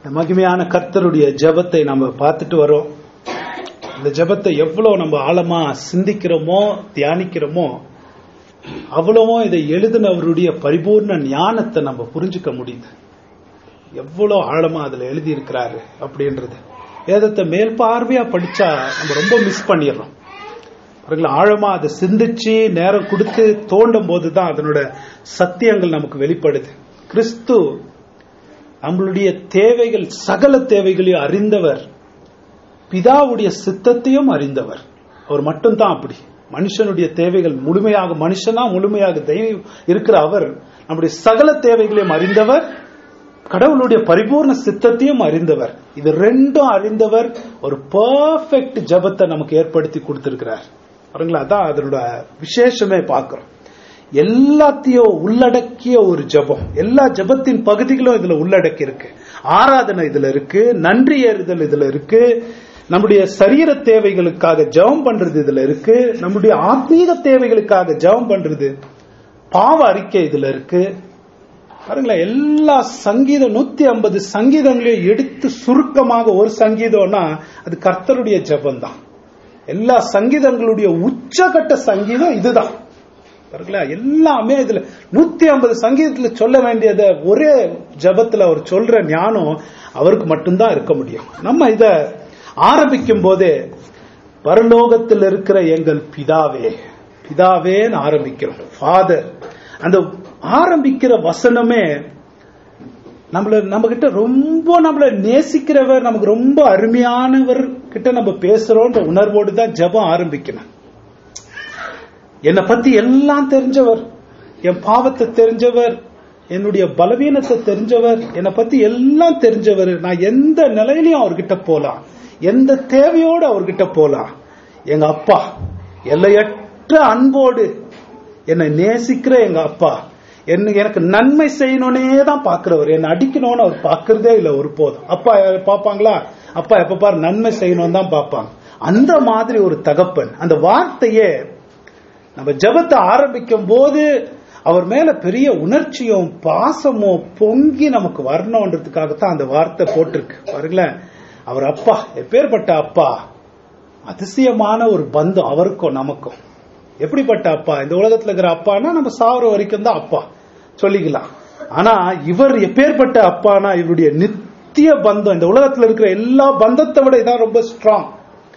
இந்த மகிமையான கர்த்தருடைய ஜெபத்தை நம்ம பார்த்துட்டு வரோம் இந்த ஜெபத்தை எவ்வளவு நம்ம ஆழமா சிந்திக்கிறோமோ தியானிக்கிறோமோ அவ்வளவோ இதை எழுதினவருடைய பரிபூர்ண ஞானத்தை நம்ம புரிஞ்சுக்க முடியுது எவ்வளவு ஆழமா அதுல எழுதி இருக்கிறாரு அப்படின்றது வேதத்தை மேல் பார்வையா படிச்சா நம்ம ரொம்ப மிஸ் பண்ணிடுறோம் பாருங்களா ஆழமா அதை சிந்திச்சு நேரம் கொடுத்து தோண்டும் போதுதான் அதனோட சத்தியங்கள் நமக்கு வெளிப்படுது கிறிஸ்து நம்மளுடைய தேவைகள் சகல தேவைகளையும் அறிந்தவர் பிதாவுடைய சித்தத்தையும் அறிந்தவர் அவர் மட்டும்தான் அப்படி மனுஷனுடைய தேவைகள் முழுமையாக மனுஷனா முழுமையாக தெய்வம் இருக்கிற அவர் நம்முடைய சகல தேவைகளையும் அறிந்தவர் கடவுளுடைய பரிபூர்ண சித்தத்தையும் அறிந்தவர் இது ரெண்டும் அறிந்தவர் ஒரு பர்ஃபெக்ட் ஜபத்தை நமக்கு ஏற்படுத்தி கொடுத்திருக்கிறார் பாருங்களா அதான் அதனோட விசேஷமே பார்க்கிறோம் எல்லாத்தையும் உள்ளடக்கிய ஒரு ஜபம் எல்லா ஜபத்தின் பகுதிகளும் இதுல உள்ளடக்கி இருக்கு ஆராதனை இதுல இருக்கு நன்றி ஏறுதல் இதுல இருக்கு நம்முடைய சரீர தேவைகளுக்காக ஜெபம் பண்றது இதுல இருக்கு நம்முடைய ஆத்மீக தேவைகளுக்காக ஜெபம் பண்றது பாவ அறிக்கை இதுல இருக்கு பாருங்களேன் எல்லா சங்கீதம் நூத்தி ஐம்பது சங்கீதங்களையும் எடுத்து சுருக்கமாக ஒரு சங்கீதம்னா அது கர்த்தருடைய ஜபம் தான் எல்லா சங்கீதங்களுடைய உச்சகட்ட சங்கீதம் இதுதான் பாருங்களேன் எல்லாமே இதுல நூத்தி ஐம்பது சங்கீதத்துல சொல்ல வேண்டியத ஒரே ஜபத்துல அவர் சொல்ற ஞானம் அவருக்கு மட்டும்தான் இருக்க முடியும் நம்ம இத ஆரம்பிக்கும் போதே பரலோகத்தில் இருக்கிற எங்கள் பிதாவே பிதாவேன்னு ஆரம்பிக்கிறோம் ஃபாதர் அந்த ஆரம்பிக்கிற வசனமே நம்மள நம்ம கிட்ட ரொம்ப நம்மள நேசிக்கிறவர் நமக்கு ரொம்ப அருமையானவர் கிட்ட நம்ம பேசுறோன்ற உணர்வோடு தான் ஜபம் ஆரம்பிக்கணும் என்னை பத்தி எல்லாம் தெரிஞ்சவர் என் பாவத்தை தெரிஞ்சவர் என்னுடைய பலவீனத்தை தெரிஞ்சவர் என்னை பத்தி எல்லாம் தெரிஞ்சவர் நான் எந்த நிலையிலையும் அவர்கிட்ட போலாம் எந்த தேவையோடு அவர்கிட்ட போலாம் எங்க அப்பா எல்லையற்ற அன்போடு என்னை நேசிக்கிற எங்க அப்பா என்ன எனக்கு நன்மை செய்யணும்னே தான் பாக்குறவர் என்னை அடிக்கணும்னு அவர் பாக்குறதே இல்லை ஒரு போதும் அப்பா பாப்பாங்களா அப்பா எப்ப பாரு நன்மை செய்யணும் தான் பார்ப்பாங்க அந்த மாதிரி ஒரு தகப்பன் அந்த வார்த்தையே நம்ம ஜபத்தை ஆரம்பிக்கும் போது அவர் மேல பெரிய உணர்ச்சியும் பாசமும் பொங்கி நமக்கு வரணும்ன்றதுக்காகத்தான் அந்த வார்த்தை போட்டிருக்கு பாருங்களேன் அவர் அப்பா எப்பேற்பட்ட அப்பா அதிசயமான ஒரு பந்தம் அவருக்கும் நமக்கும் எப்படிப்பட்ட அப்பா இந்த உலகத்துல இருக்கிற அப்பானா நம்ம சாவர வரைக்கும் தான் அப்பா சொல்லிக்கலாம் ஆனா இவர் எப்பேற்பட்ட அப்பானா இவருடைய நித்திய பந்தம் இந்த உலகத்துல இருக்கிற எல்லா பந்தத்தை விட இதான் ரொம்ப ஸ்ட்ராங்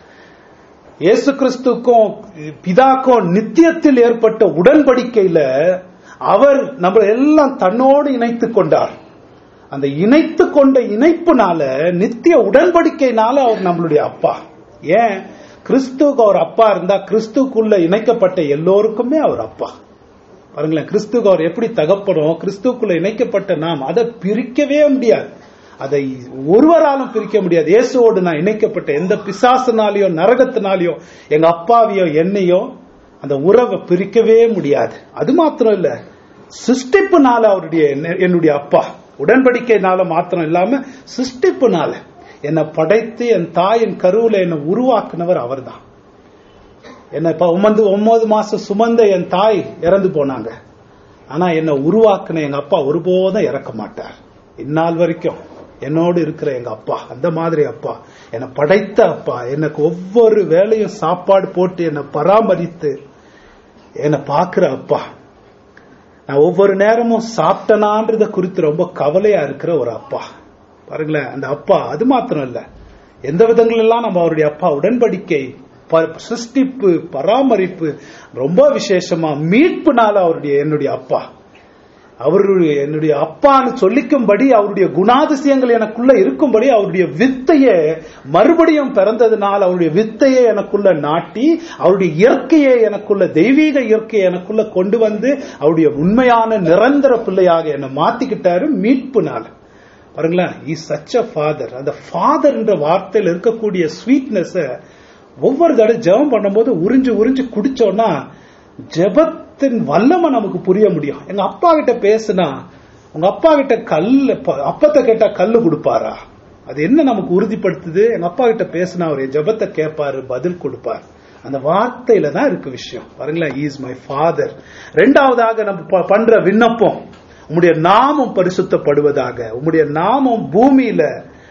இயேசு கிறிஸ்துக்கும் பிதாக்கும் நித்தியத்தில் ஏற்பட்ட உடன்படிக்கையில அவர் நம்ம எல்லாம் தன்னோடு இணைத்து கொண்டார் அந்த இணைத்து கொண்ட இணைப்புனால நித்திய உடன்படிக்கைனால அவர் நம்மளுடைய அப்பா ஏன் கிறிஸ்துக்கு அவர் அப்பா இருந்தா கிறிஸ்துக்குள்ள இணைக்கப்பட்ட எல்லோருக்குமே அவர் அப்பா பாருங்களேன் கிறிஸ்துக்கு அவர் எப்படி தகப்படும் கிறிஸ்துக்குள்ள இணைக்கப்பட்ட நாம் அதை பிரிக்கவே முடியாது அதை ஒருவராலும் பிரிக்க முடியாது இயேசுவோடு நான் இணைக்கப்பட்ட எந்த பிசாசுனாலையோ நரகத்தினாலேயோ எங்க அப்பாவையோ என்னையோ அந்த உறவை பிரிக்கவே முடியாது அது மாத்திரம் இல்ல சிருஷ்டிப்புனால அவருடைய என்னுடைய அப்பா உடன்படிக்கைனால மாத்திரம் இல்லாம சிருஷ்டிப்புனால என்னை படைத்து என் தாயின் கருவுல என்னை உருவாக்குனவர் அவர் தான் என்னை ஒன்பது ஒன்பது மாசம் சுமந்த என் தாய் இறந்து போனாங்க ஆனா என்னை உருவாக்குன எங்க அப்பா ஒருபோதும் இறக்க மாட்டார் இந்நாள் வரைக்கும் என்னோடு இருக்கிற எங்க அப்பா அந்த மாதிரி அப்பா என்னை படைத்த அப்பா எனக்கு ஒவ்வொரு வேலையும் சாப்பாடு போட்டு என்னை பராமரித்து என்னை பாக்குற அப்பா நான் ஒவ்வொரு நேரமும் சாப்பிட்டனான்றத குறித்து ரொம்ப கவலையா இருக்கிற ஒரு அப்பா பாருங்களேன் அந்த அப்பா அது மாத்திரம் இல்ல எந்த விதங்கள் எல்லாம் நம்ம அவருடைய அப்பா உடன்படிக்கை சிருஷ்டிப்பு பராமரிப்பு ரொம்ப விசேஷமா மீட்புனால அவருடைய என்னுடைய அப்பா அவருடைய என்னுடைய அப்பான்னு சொல்லிக்கும்படி அவருடைய குணாதிசயங்கள் எனக்குள்ள இருக்கும்படி அவருடைய வித்தையை மறுபடியும் பிறந்ததுனால் அவருடைய வித்தையை எனக்குள்ள நாட்டி அவருடைய இயற்கையை எனக்குள்ள தெய்வீக இயற்கையை எனக்குள்ள கொண்டு வந்து அவருடைய உண்மையான நிரந்தர பிள்ளையாக என்னை மாத்திக்கிட்டாரு மீட்புனால பாருங்களேன் இஸ் சச் அ ஃபாதர் அந்த ஃபாதர் என்ற வார்த்தையில் இருக்கக்கூடிய ஸ்வீட்னஸ் ஒவ்வொரு தடவை ஜெபம் பண்ணும்போது உறிஞ்சு உறிஞ்சு குடிச்சோம்னா ஜெபத்தின் வல்லமை நமக்கு புரிய முடியும் எங்க அப்பா கிட்ட பேசுனா உங்க அப்பா கிட்ட கல்லு அப்பத்தை கேட்டா கல்லு கொடுப்பாரா அது என்ன நமக்கு உறுதிப்படுத்துது எங்க அப்பா கிட்ட பேசினா அவர் ஜெபத்தை கேட்பாரு பதில் கொடுப்பார் அந்த வார்த்தையில தான் இருக்கு விஷயம் பாருங்களேன் இஸ் மை ஃபாதர் ரெண்டாவதாக நம்ம பண்ற விண்ணப்பம் உம்முடைய நாமம் பரிசுத்தப்படுவதாக உம்முடைய நாமம் பூமியில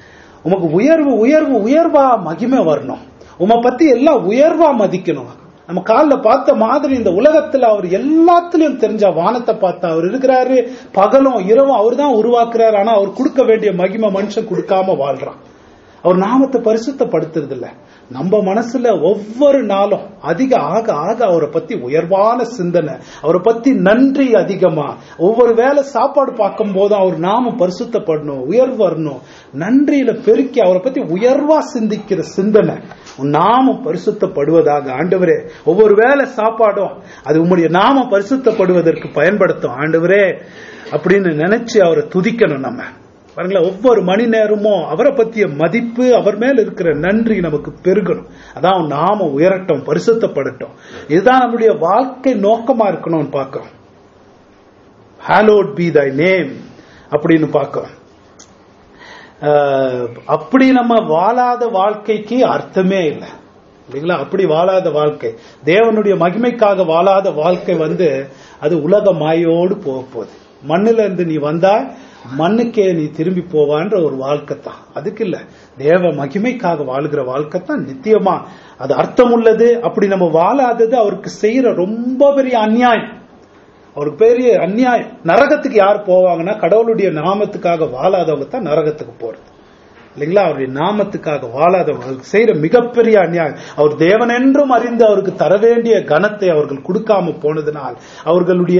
உமக்கு உயர்வு உயர்வு உயர்வா மகிமை வரணும் உமை பத்தி எல்லாம் உயர்வா மதிக்கணும் நம்ம காலில் பார்த்த மாதிரி இந்த உலகத்துல அவர் எல்லாத்துலயும் தெரிஞ்ச வானத்தை பார்த்தா அவர் இருக்கிறாரு பகலும் இரவும் அவர் தான் உருவாக்குறாரு ஆனா அவர் கொடுக்க வேண்டிய மகிமை மனுஷன் கொடுக்காம வாழ்றான் அவர் நாமத்தை பரிசுத்தப்படுத்துறது இல்ல நம்ம மனசுல ஒவ்வொரு நாளும் அதிக ஆக ஆக அவரை பத்தி உயர்வான சிந்தனை அவரை பத்தி நன்றி அதிகமா ஒவ்வொரு வேளை சாப்பாடு பார்க்கும் போதும் அவர் நாமம் பரிசுத்தப்படணும் உயர்வு வரணும் நன்றியில பெருக்கி அவரை பத்தி உயர்வா சிந்திக்கிற சிந்தனை உன் நாமம் பரிசுத்தப்படுவதாக ஆண்டவரே ஒவ்வொரு வேளை சாப்பாடும் அது உம்முடைய நாமம் பரிசுத்தப்படுவதற்கு பயன்படுத்தும் ஆண்டவரே அப்படின்னு நினைச்சு அவரை துதிக்கணும் நம்ம பாருங்களேன் ஒவ்வொரு மணி நேரமும் அவரை பத்திய மதிப்பு அவர் மேல இருக்கிற நன்றி நமக்கு பெருகணும் அதான் நாம உயரட்டும் பரிசுத்தப்படட்டும் இதுதான் நம்முடைய வாழ்க்கை நோக்கமா இருக்கணும்னு பார்க்கிறோம் ஹாலோட் பி தை நேம் அப்படின்னு பார்க்கிறோம் அஹ், அப்படி நம்ம வாழாத வாழ்க்கைக்கு அர்த்தமே இல்லை இல்லைங்களா அப்படி வாழாத வாழ்க்கை தேவனுடைய மகிமைக்காக வாழாத வாழ்க்கை வந்து அது உலக மாயோடு போக போகுது மண்ணுல இருந்து நீ வந்தா மண்ணுக்கே நீ திரும்பி போவான்ற ஒரு வாழ்க்கை தான் அதுக்கு இல்ல தேவ மகிமைக்காக வாழ்கிற வாழ்க்கை தான் நித்தியமா அது அர்த்தம் உள்ளது அப்படி நம்ம வாழாதது அவருக்கு செய்யற ரொம்ப பெரிய அநியாயம் அவருக்கு பெரிய அநியாயம் நரகத்துக்கு யார் போவாங்கன்னா கடவுளுடைய நாமத்துக்காக வாழாதவங்க தான் நரகத்துக்கு போறது இல்லைங்களா அவருடைய நாமத்துக்காக வாழாதவங்க அவருக்கு செய்யற மிகப்பெரிய அநியாயம் அவர் தேவன் என்றும் அறிந்து அவருக்கு தர வேண்டிய கனத்தை அவர்கள் கொடுக்காம போனதுனால் அவர்களுடைய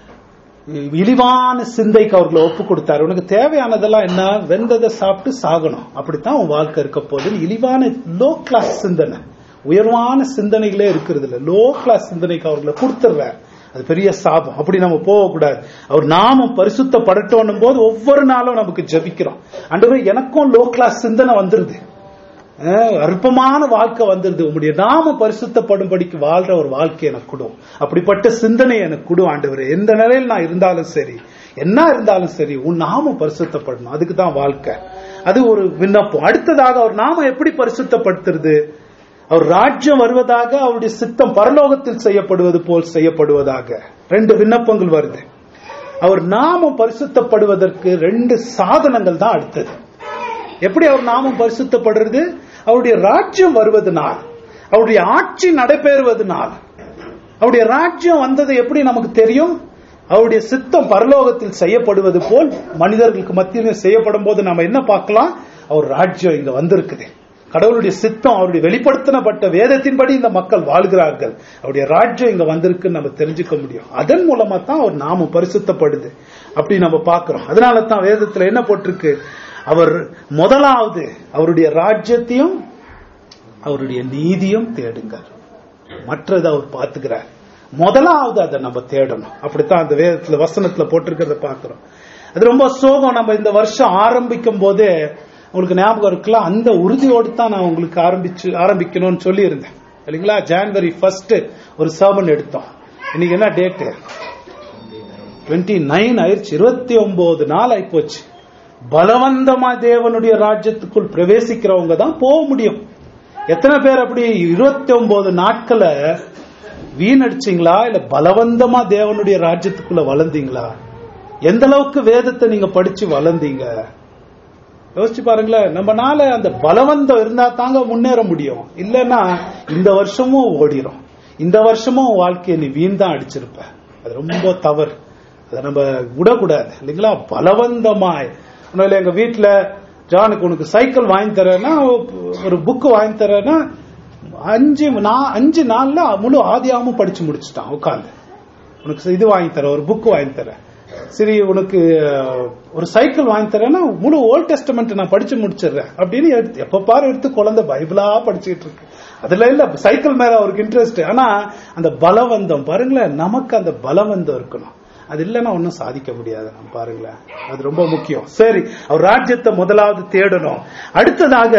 இழிவான சிந்தைக்கு அவர்களை ஒப்பு கொடுத்தாரு உனக்கு தேவையானதெல்லாம் என்ன வெந்ததை சாப்பிட்டு சாகணும் அப்படித்தான் உன் வாழ்க்கை இருக்க போகுது இழிவான லோ கிளாஸ் சிந்தனை உயர்வான சிந்தனைகளே இருக்கிறது இல்ல லோ கிளாஸ் சிந்தனைக்கு அவர்களை கொடுத்துடுறார் அது பெரிய சாபம் அப்படி நம்ம போகக்கூடாது அவர் நாமம் பரிசுத்தப்படட்டும் போது ஒவ்வொரு நாளும் நமக்கு ஜபிக்கிறோம் அன்று எனக்கும் லோ கிளாஸ் சிந்தனை வந்துருது அஹ் அற்பமான வாழ்க்கை வந்துருது உங்களுடைய நாம பரிசுத்தப்படும்படிக்கு வாழ்ற ஒரு வாழ்க்கை எனக்கு கொடும் அப்படிப்பட்ட சிந்தனை எனக்கு கொடும் ஆண்டவர் எந்த நிலையில் நான் இருந்தாலும் சரி என்ன இருந்தாலும் சரி உன் நாமம் பரிசுத்தப்படணும் அதுக்கு தான் வாழ்க்கை அது ஒரு விண்ணப்பம் அடுத்ததாக அவர் நாமம் எப்படி பரிசுத்தப்படுத்துறது அவர் ராஜ்யம் வருவதாக அவருடைய சித்தம் பரலோகத்தில் செய்யப்படுவது போல் செய்யப்படுவதாக ரெண்டு விண்ணப்பங்கள் வருது அவர் நாமம் பரிசுத்தப்படுவதற்கு ரெண்டு சாதனங்கள் தான் அடுத்தது எப்படி அவர் நாமம் பரிசுத்தப்படுறது அவருடைய ராஜ்யம் வருவதனால் அவருடைய ஆட்சி நடைபெறுவதனால் அவருடைய ராஜ்யம் வந்தது எப்படி நமக்கு தெரியும் அவருடைய சித்தம் பரலோகத்தில் செய்யப்படுவது போல் மனிதர்களுக்கு மத்தியில் செய்யப்படும் போது நாம என்ன பார்க்கலாம் அவர் ராஜ்யம் இங்க வந்திருக்குது கடவுளுடைய சித்தம் அவருடைய வெளிப்படுத்தப்பட்ட வேதத்தின்படி இந்த மக்கள் வாழ்கிறார்கள் அவருடைய ராஜ்யம் இங்க வந்திருக்குன்னு நம்ம தெரிஞ்சுக்க முடியும் அதன் மூலமா தான் அவர் நாமம் பரிசுத்தப்படுது அப்படி நம்ம பார்க்கிறோம் அதனால தான் வேதத்துல என்ன போட்டிருக்கு அவர் முதலாவது அவருடைய ராஜ்யத்தையும் அவருடைய நீதியும் தேடுங்கள் மற்றது அவர் பார்த்துக்கிறார் முதலாவது அதை நம்ம தேடணும் அப்படித்தான் அந்த வேதத்துல வசனத்துல போட்டிருக்கிறத பார்க்கிறோம் அது ரொம்ப சோகம் நம்ம இந்த வருஷம் ஆரம்பிக்கும் போதே உங்களுக்கு ஞாபகம் இருக்கலாம் அந்த உறுதியோடு தான் நான் உங்களுக்கு ஆரம்பிச்சு ஆரம்பிக்கணும்னு சொல்லி இருந்தேன் இல்லைங்களா ஜான்வரி ஃபர்ஸ்ட் ஒரு சர்மன் எடுத்தோம் இன்னைக்கு என்ன டேட்டு டுவெண்ட்டி நைன் ஆயிடுச்சு இருபத்தி ஒன்பது நாள் ஆயிப்போச்சு பலவந்தமா தேவனுடைய ராஜ்யத்துக்குள் பிரவேசிக்கிறவங்க தான் போக முடியும் எத்தனை பேர் அப்படி இருபத்தி ஒன்பது நாட்களை வீணடிச்சீங்களா இல்ல பலவந்தமா தேவனுடைய ராஜ்யத்துக்குள்ள வளர்ந்தீங்களா எந்த அளவுக்கு வேதத்தை நீங்க படிச்சு வளர்ந்தீங்க யோசிச்சு பாருங்களேன் நம்மனால அந்த பலவந்தம் இருந்தா தாங்க முன்னேற முடியும் இல்லைன்னா இந்த வருஷமும் ஓடிரும் இந்த வருஷமும் உன் வாழ்க்கையை நீ வீண் தான் அடிச்சிருப்ப அது ரொம்ப தவறு அதை நம்ம விடக்கூடாது இல்லைங்களா பலவந்தமாய் அதனால எங்க வீட்டுல ஜானுக்கு உனக்கு சைக்கிள் வாங்கி தரேன்னா ஒரு புக்கு வாங்கி தரேன்னா அஞ்சு நான் அஞ்சு நாள்ல முழு ஆதியாமும் படிச்சு முடிச்சுட்டான் உட்காந்து உனக்கு இது வாங்கி தரேன் ஒரு புக்கு வாங்கி தரேன் சரி உனக்கு அஹ், ஒரு சைக்கிள் வாங்கி தரேன்னா முழு ஓல்ட் டெஸ்டமெண்ட் நான் படிச்சு முடிச்சிடுறேன் அப்படின்னு எடுத்து எப்ப பாரு எடுத்து குழந்தை பைபிளா படிச்சுட்டு இருக்கு அதுல இல்ல சைக்கிள் மேல அவருக்கு இன்ட்ரெஸ்ட் ஆனா அந்த பலவந்தம் பாருங்களேன் நமக்கு அந்த பலவந்தம் இருக்கணும் அது இல்லைன்னா ஒன்றும் சாதிக்க முடியாது நம்ம பாருங்களேன் அது ரொம்ப முக்கியம் சரி அவர் ராஜ்யத்தை முதலாவது தேடணும் அடுத்ததாக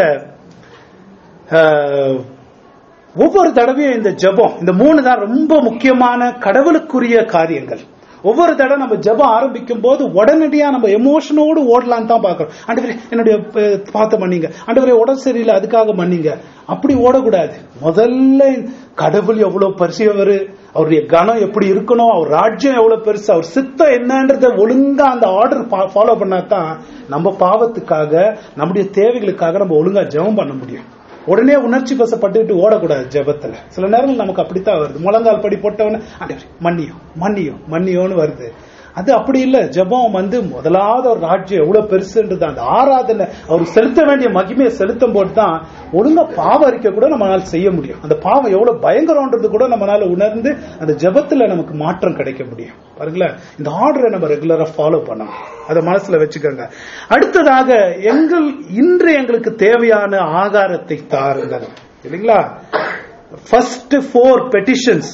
அஹ், ஒவ்வொரு தடவையும் இந்த ஜெபம் இந்த மூணு தான் ரொம்ப முக்கியமான கடவுளுக்குரிய காரியங்கள் ஒவ்வொரு தடவை நம்ம ஜெபம் ஆரம்பிக்கும் போது உடனடியா நம்ம எமோஷனோடு ஓடலான்னு தான் பாக்குறோம் ஆண்டவரே என்னுடைய அஹ், பாவத்தை மன்னிங்க ஆண்டவரே உடம்பு சரியில்லை அதுக்காக மன்னிங்க அப்படி ஓடக்கூடாது முதல்ல கடவுள் எவ்வளவு பரிசியவர் அவருடைய கனம் எப்படி இருக்கணும் அவர் ராஜ்யம் எவ்வளவு பெருசு அவர் சித்தம் என்னன்றத ஒழுங்கா அந்த ஆர்டர் ஃபாலோ பண்ணா தான் நம்ம பாவத்துக்காக நம்முடைய தேவைகளுக்காக நம்ம ஒழுங்கா ஜெபம் பண்ண முடியும் உடனே உணர்ச்சி வசப்பட்டுக்கிட்டு ஓடக்கூடாது ஜெபத்துல சில நேரங்கள் நமக்கு அப்படித்தான் வருது முழங்கால் படி போட்டவன ஆண்டவரே மன்னியும் மன்னியும் மன்னியோன்னு வருது அது அப்படி இல்ல ஜெபம் வந்து முதலாவது ஒரு ராஜ்யம் எவ்வளவு பெருசுன்றது அந்த ஆராதனை அவர் செலுத்த வேண்டிய மகிமையை செலுத்தும் போது தான் ஒழுங்கா பாவம் அறிக்கை கூட நம்மளால செய்ய முடியும் அந்த பாவம் எவ்வளவு பயங்கரம்ன்றது கூட நம்மளால உணர்ந்து அந்த ஜெபத்துல நமக்கு மாற்றம் கிடைக்க முடியும் பாருங்களேன் இந்த ஆர்டரை நம்ம ரெகுலரா ஃபாலோ பண்ணணும் அதை மனசுல வச்சுக்கோங்க அடுத்ததாக எங்கள் இன்று எங்களுக்கு தேவையான ஆகாரத்தை தாருங்கள் இல்லைங்களா ஃபர்ஸ்ட் ஃபோர் பெட்டிஷன்ஸ்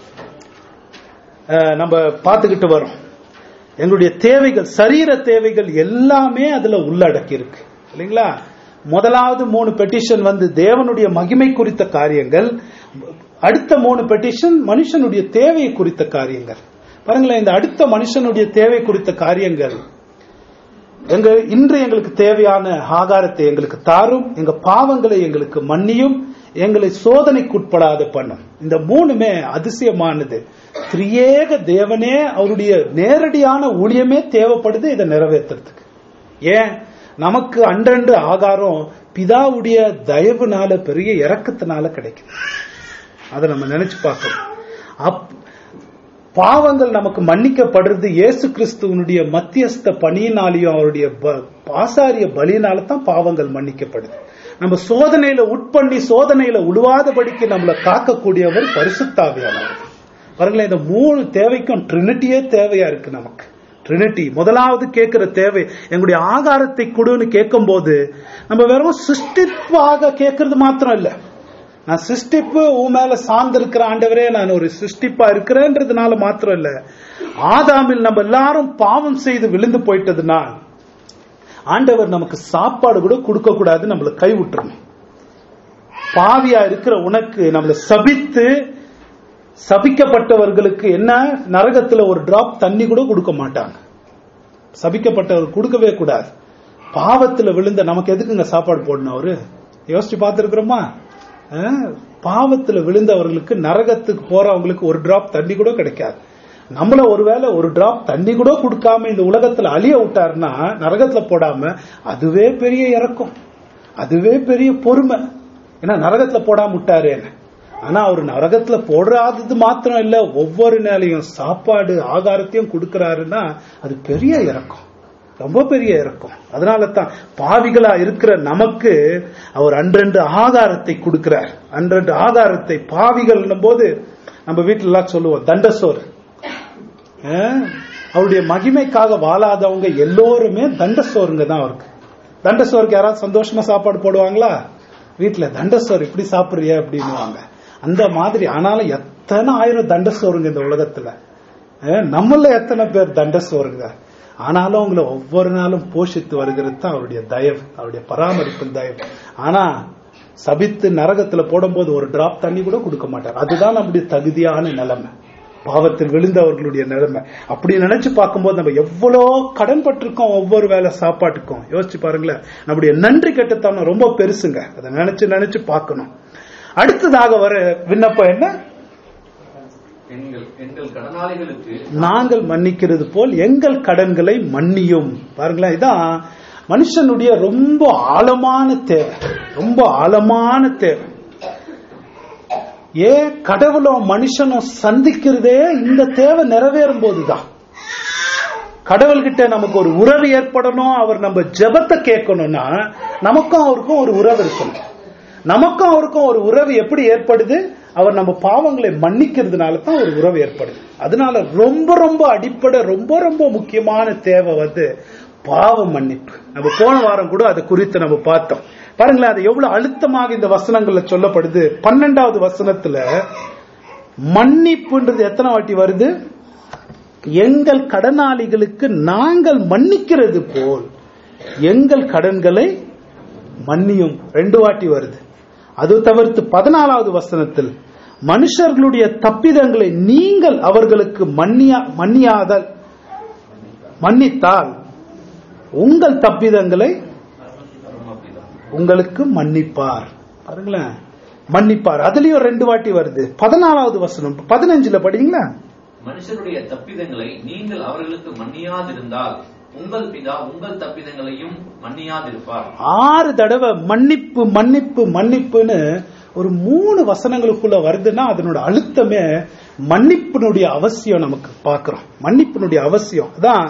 நம்ம பார்த்துக்கிட்டு வரோம் எங்களுடைய தேவைகள் சரீர தேவைகள் எல்லாமே அதுல உள்ளடக்கி இருக்கு இல்லைங்களா முதலாவது மூணு பெட்டிஷன் வந்து தேவனுடைய மகிமை குறித்த காரியங்கள் அடுத்த மூணு பெட்டிஷன் மனுஷனுடைய தேவை குறித்த காரியங்கள் பாருங்களேன் இந்த அடுத்த மனுஷனுடைய தேவை குறித்த காரியங்கள் எங்க இன்று எங்களுக்கு தேவையான ஆகாரத்தை எங்களுக்கு தாரும் எங்க பாவங்களை எங்களுக்கு மன்னியும் எங்களை சோதனைக்குட்படாத பண்ணும் இந்த மூணுமே அதிசயமானது திரியேக தேவனே அவருடைய நேரடியான ஊழியமே தேவைப்படுது இதை நிறைவேற்றுறதுக்கு ஏன் நமக்கு அன்றன்று ஆகாரம் பிதாவுடைய தயவுனால பெரிய இறக்கத்தினால கிடைக்கும் அதை நம்ம நினைச்சு பார்க்கணும் அப் பாவங்கள் நமக்கு மன்னிக்கப்படுறது இயேசு கிறிஸ்துவனுடைய மத்தியஸ்த பணியினாலையும் அவருடைய ப- ஆசாரிய பலியினால தான் பாவங்கள் மன்னிக்கப்படுது நம்ம சோதனையில உட்பண்ணி சோதனையில உழுவாதபடிக்கு நம்மளை காக்கக்கூடியவர் பரிசுத்தாவியானவர் பாருங்களேன் இந்த மூணு தேவைக்கும் ட்ரினிட்டியே தேவையா இருக்கு நமக்கு ட்ரினிட்டி முதலாவது கேட்கிற தேவை எங்களுடைய ஆகாரத்தை கொடுன்னு கேட்கும்போது நம்ம வெறும் சிருஷ்டிப்பாக கேட்கறது மாத்திரம் இல்ல நான் சிருஷ்டிப்பு உன் மேல சார்ந்திருக்கிற ஆண்டவரே நான் ஒரு சிருஷ்டிப்பா இருக்கிறேன்றதுனால மாத்திரம் இல்ல ஆதாமில் நம்ம எல்லாரும் பாவம் செய்து விழுந்து போயிட்டதுன்னா ஆண்டவர் நமக்கு சாப்பாடு கூட கொடுக்க கூடாது நம்மள கை விட்டுறணும் பாவியா இருக்கிற உனக்கு நம்மளை சபித்து சபிக்கப்பட்டவர்களுக்கு என்ன நரகத்துல ஒரு டிராப் தண்ணி கூட கொடுக்க மாட்டாங்க சபிக்கப்பட்டவர் கொடுக்கவே கூடாது பாவத்துல விழுந்த நமக்கு எதுக்குங்க சாப்பாடு போடணும் அவரு யோசிச்சு பார்த்திருக்கிறோமா அஹ், பாவத்துல விழுந்தவர்களுக்கு நரகத்துக்கு போறவங்களுக்கு ஒரு டிராப் தண்ணி கூட கிடைக்காது நம்மள ஒருவேளை ஒரு டிராப் தண்ணி கூட கொடுக்காம இந்த உலகத்துல அழிய விட்டாருன்னா நரகத்துல போடாம அதுவே பெரிய இறக்கம் அதுவே பெரிய பொறுமை ஏன்னா நரகத்துல போடாம விட்டாரேன்னு ஆனா அவர் நரகத்துல போடாதது மாத்திரம் இல்ல ஒவ்வொரு நாளையும் சாப்பாடு ஆகாரத்தையும் கொடுக்கறாருன்னா அது பெரிய இறக்கம் ரொம்ப பெரிய இறக்கம் அதனால தான் பாவிகளா இருக்கிற நமக்கு அவர் அன்றன்று ஆகாரத்தை கொடுக்கிறார் அன்றன்று ஆகாரத்தை பாவிகள் போது நம்ம வீட்டுல எல்லாம் சொல்லுவோம் தண்டசோறு அஹ், அவருடைய மகிமைக்காக வாழாதவங்க எல்லோருமே தண்டசோறுங்க தான் அவருக்கு தண்டசோருக்கு யாராவது சந்தோஷமா சாப்பாடு போடுவாங்களா வீட்டுல தண்டசோறு இப்படி சாப்பிடுறிய அப்படின்னுவாங்க அந்த மாதிரி ஆனாலும் எத்தனை ஆயிரம் தண்டசோறுங்க இந்த உலகத்துல அஹ், நம்மள எத்தனை பேர் தண்டசோறுங்க ஆனாலும் அவங்கள ஒவ்வொரு நாளும் போஷித்து வருகிறது தான் அவருடைய தயவு அவருடைய பராமரிப்பின் தயவு ஆனா சபித்து நரகத்துல போடும்போது ஒரு டிராப் தண்ணி கூட கொடுக்க மாட்டார் அதுதான் நம்முடைய தகுதியான நிலைமை பாவத்தில் விழுந்தவர்களுடைய நிலைமை அப்படி நினைச்சு பார்க்கும்போது நம்ம எவ்வளோ கடன் பட்டிருக்கோம் ஒவ்வொரு வேளை சாப்பாட்டுக்கும் யோசிச்சு பாருங்களேன் நம்முடைய நன்றி கட்டுத்தனம் ரொம்ப பெருசுங்க அதை நினைச்சு நினைச்சு பார்க்கணும் அடுத்ததாக வர விண்ணப்பம் என்ன எங்கள் எங்கள் கடனாளிகளுக்கு நாங்கள் மன்னிக்கிறது போல் எங்கள் கடன்களை மன்னியும் பாருங்களேன் இதான் மனுஷனுடைய ரொம்ப ஆழமான தேவை ரொம்ப ஆழமான தேவை ஏன் கடவுளும் மனுஷனும் சந்திக்கிறதே இந்த தேவை நிறைவேறும் போதுதான் கடவுள்கிட்ட நமக்கு ஒரு உறவு ஏற்படணும் அவர் நம்ம ஜெபத்தை கேட்கணும்னா நமக்கும் அவருக்கும் ஒரு உறவு இருக்கணும் நமக்கும் அவருக்கும் ஒரு உறவு எப்படி ஏற்படுது அவர் நம்ம பாவங்களை மன்னிக்கிறதுனால தான் ஒரு உறவு ஏற்படுது அதனால ரொம்ப ரொம்ப அடிப்படை ரொம்ப ரொம்ப முக்கியமான தேவை வந்து பாவ மன்னிப்பு நம்ம போன வாரம் கூட அதை குறித்து நம்ம பார்த்தோம் பாருங்களேன் அது எவ்வளவு அழுத்தமாக இந்த வசனங்கள்ல சொல்லப்படுது பன்னெண்டாவது வசனத்துல மன்னிப்புன்றது எத்தனை வாட்டி வருது எங்கள் கடனாளிகளுக்கு நாங்கள் மன்னிக்கிறது போல் எங்கள் கடன்களை மன்னியும் ரெண்டு வாட்டி வருது அது தவிர்த்து பதினாலாவது வசனத்தில் மனுஷர்களுடைய தப்பிதங்களை நீங்கள் அவர்களுக்கு மன்னியா மன்னியாதல் மன்னித்தால் உங்கள் தப்பிதங்களை பரமபிதா. உங்களுக்கு மன்னிப்பார் பாருங்களேன் மன்னிப்பார் அதுலயும் ரெண்டு வாட்டி வருது பதினாலாவது வசனம் பதினஞ்சுல படிங்களா மனுஷருடைய தப்பிதங்களை நீங்கள் அவர்களுக்கு மன்னியாதிருந்தால் உங்கள் பிதா உங்கள் தப்பிதங்களையும் மன்னியாதிருப்பார் ஆறு தடவை மன்னிப்பு மன்னிப்பு மன்னிப்புன்னு ஒரு மூணு வசனங்களுக்குள்ள வருதுன்னா அதனோட அழுத்தமே மன்னிப்பினுடைய அவசியம் நமக்கு பார்க்கிறோம் மன்னிப்பினுடைய அவசியம் அதான்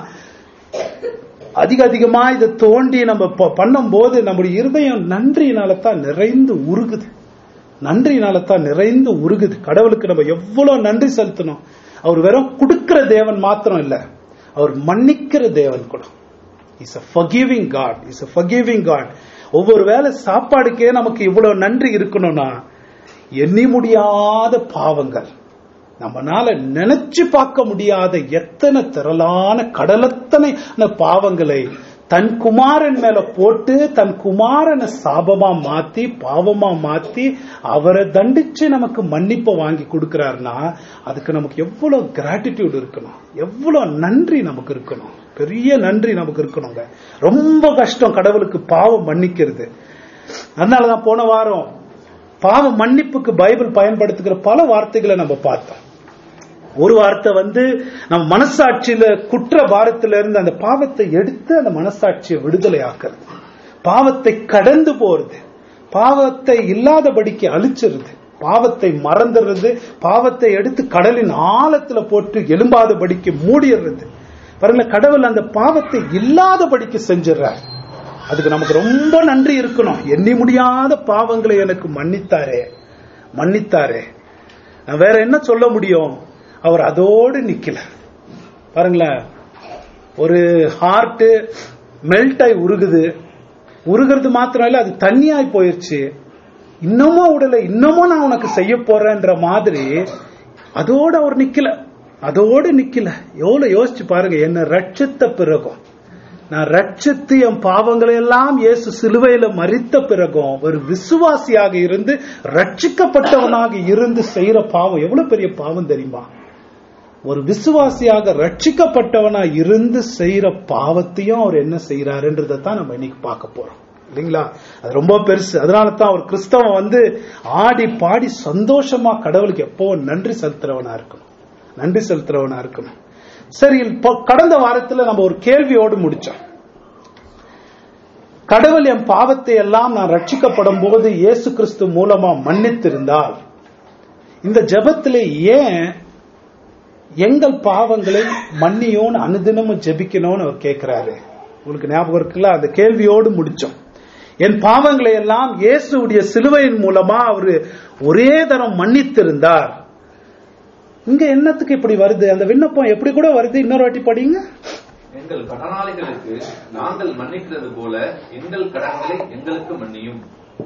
அதிக அதிகமா இதை தோண்டி நம்ம ப- பண்ணும்போது நம்முடைய இருதயம் நன்றியினால தான் நிறைந்து உருகுது நன்றியினால தான் நிறைந்து உருகுது கடவுளுக்கு நம்ம எவ்வளவு நன்றி செலுத்தணும் அவர் வெறும் கொடுக்கிற தேவன் மாத்திரம் இல்ல அவர் மன்னிக்கிற தேவன் கூட is a forgiving God is a forgiving God ஒவ்வொரு வேளை சாப்பாடுக்கே நமக்கு இவ்வளவு நன்றி இருக்கணும்னா எண்ணி முடியாத பாவங்கள் நம்மனால நினைச்சு பார்க்க முடியாத எத்தனை திரளான கடலத்தனை பாவங்களை தன் குமாரன் மேல போட்டு தன் குமாரனை சாபமா மாத்தி பாவமா மாத்தி அவரை தண்டிச்சு நமக்கு மன்னிப்பை வாங்கி கொடுக்கிறாருன்னா அதுக்கு நமக்கு எவ்வளவு கிராட்டிடியூட் இருக்கணும் எவ்வளவு நன்றி நமக்கு இருக்கணும் பெரிய நன்றி நமக்கு இருக்கணுங்க ரொம்ப கஷ்டம் கடவுளுக்கு பாவம் மன்னிக்கிறது அதனாலதான் போன வாரம் பாவ மன்னிப்புக்கு பைபிள் பயன்படுத்துகிற பல வார்த்தைகளை நம்ம பார்த்தோம் ஒரு வார்த்தை வந்து நம்ம மனசாட்சியில குற்ற பாரத்தில இருந்து அந்த பாவத்தை எடுத்து அந்த மனசாட்சியை விடுதலை ஆக்குறது பாவத்தை கடந்து போறது பாவத்தை இல்லாதபடிக்கு அழிச்சிருது பாவத்தை மறந்துடுறது பாவத்தை எடுத்து கடலின் ஆழத்துல போட்டு எலும்பாதபடிக்கு மூடிடுறது பாருங்க கடவுள் அந்த பாவத்தை இல்லாதபடிக்கு செஞ்சிடறார் அதுக்கு நமக்கு ரொம்ப நன்றி இருக்கணும் எண்ணி முடியாத பாவங்களை எனக்கு மன்னித்தாரே மன்னித்தாரே நான் வேற என்ன சொல்ல முடியும் அவர் அதோடு நிக்கல பாருங்களேன் ஒரு ஹார்ட் மெல்ட் ஆகி உருகுது உருகிறது மாத்திரம் இல்ல அது தண்ணியாய் போயிருச்சு இன்னமும் உடல இன்னமும் நான் உனக்கு செய்ய போறேன்ற மாதிரி அதோடு அவர் நிக்கல அதோடு நிக்கல எவ்வளவு யோசிச்சு பாருங்க என்ன ரட்சித்த பிறகும் நான் ரட்சித்து என் பாவங்களை எல்லாம் இயேசு சிலுவையில மறித்த பிறகும் ஒரு விசுவாசியாக இருந்து ரட்சிக்கப்பட்டவனாக இருந்து செய்யற பாவம் எவ்வளவு பெரிய பாவம் தெரியுமா ஒரு விசுவாசியாக ரட்சிக்கப்பட்டவனா இருந்து செய்யற பாவத்தையும் அவர் என்ன செய்யறாருன்றதை தான் நம்ம இன்னைக்கு பார்க்க போறோம் இல்லைங்களா அது ரொம்ப பெருசு அதனால தான் அவர் கிறிஸ்தவன் வந்து ஆடி பாடி சந்தோஷமா கடவுளுக்கு எப்போ நன்றி செலுத்துறவனா இருக்கணும் நன்றி செலுத்துறவனா இருக்கணும் சரி இப்போ கடந்த வாரத்துல நம்ம ஒரு கேள்வியோடு முடிச்சோம் கடவுள் என் பாவத்தை எல்லாம் நான் ரட்சிக்கப்படும் போது இயேசு கிறிஸ்து மூலமா மன்னித்திருந்தால் இந்த ஜெபத்திலே ஏன் எங்கள் பாவங்களை மன்னியோன்னு அனுதினமும் ஜெபிக்கணும்னு அவர் கேட்கிறாரு உங்களுக்கு ஞாபகம் இருக்குல்ல அந்த கேள்வியோடு முடிச்சோம் என் பாவங்களை எல்லாம் இயேசுடைய சிலுவையின் மூலமா அவரு ஒரே தரம் மன்னித்திருந்தார் இங்க என்னத்துக்கு இப்படி வருது அந்த விண்ணப்பம் எப்படி கூட வருது இன்னொரு வாட்டி படிங்க எங்கள் கடனாளிகளுக்கு நாங்கள் மன்னிக்கிறது போல எங்கள் கடன்களை எங்களுக்கு மன்னியும்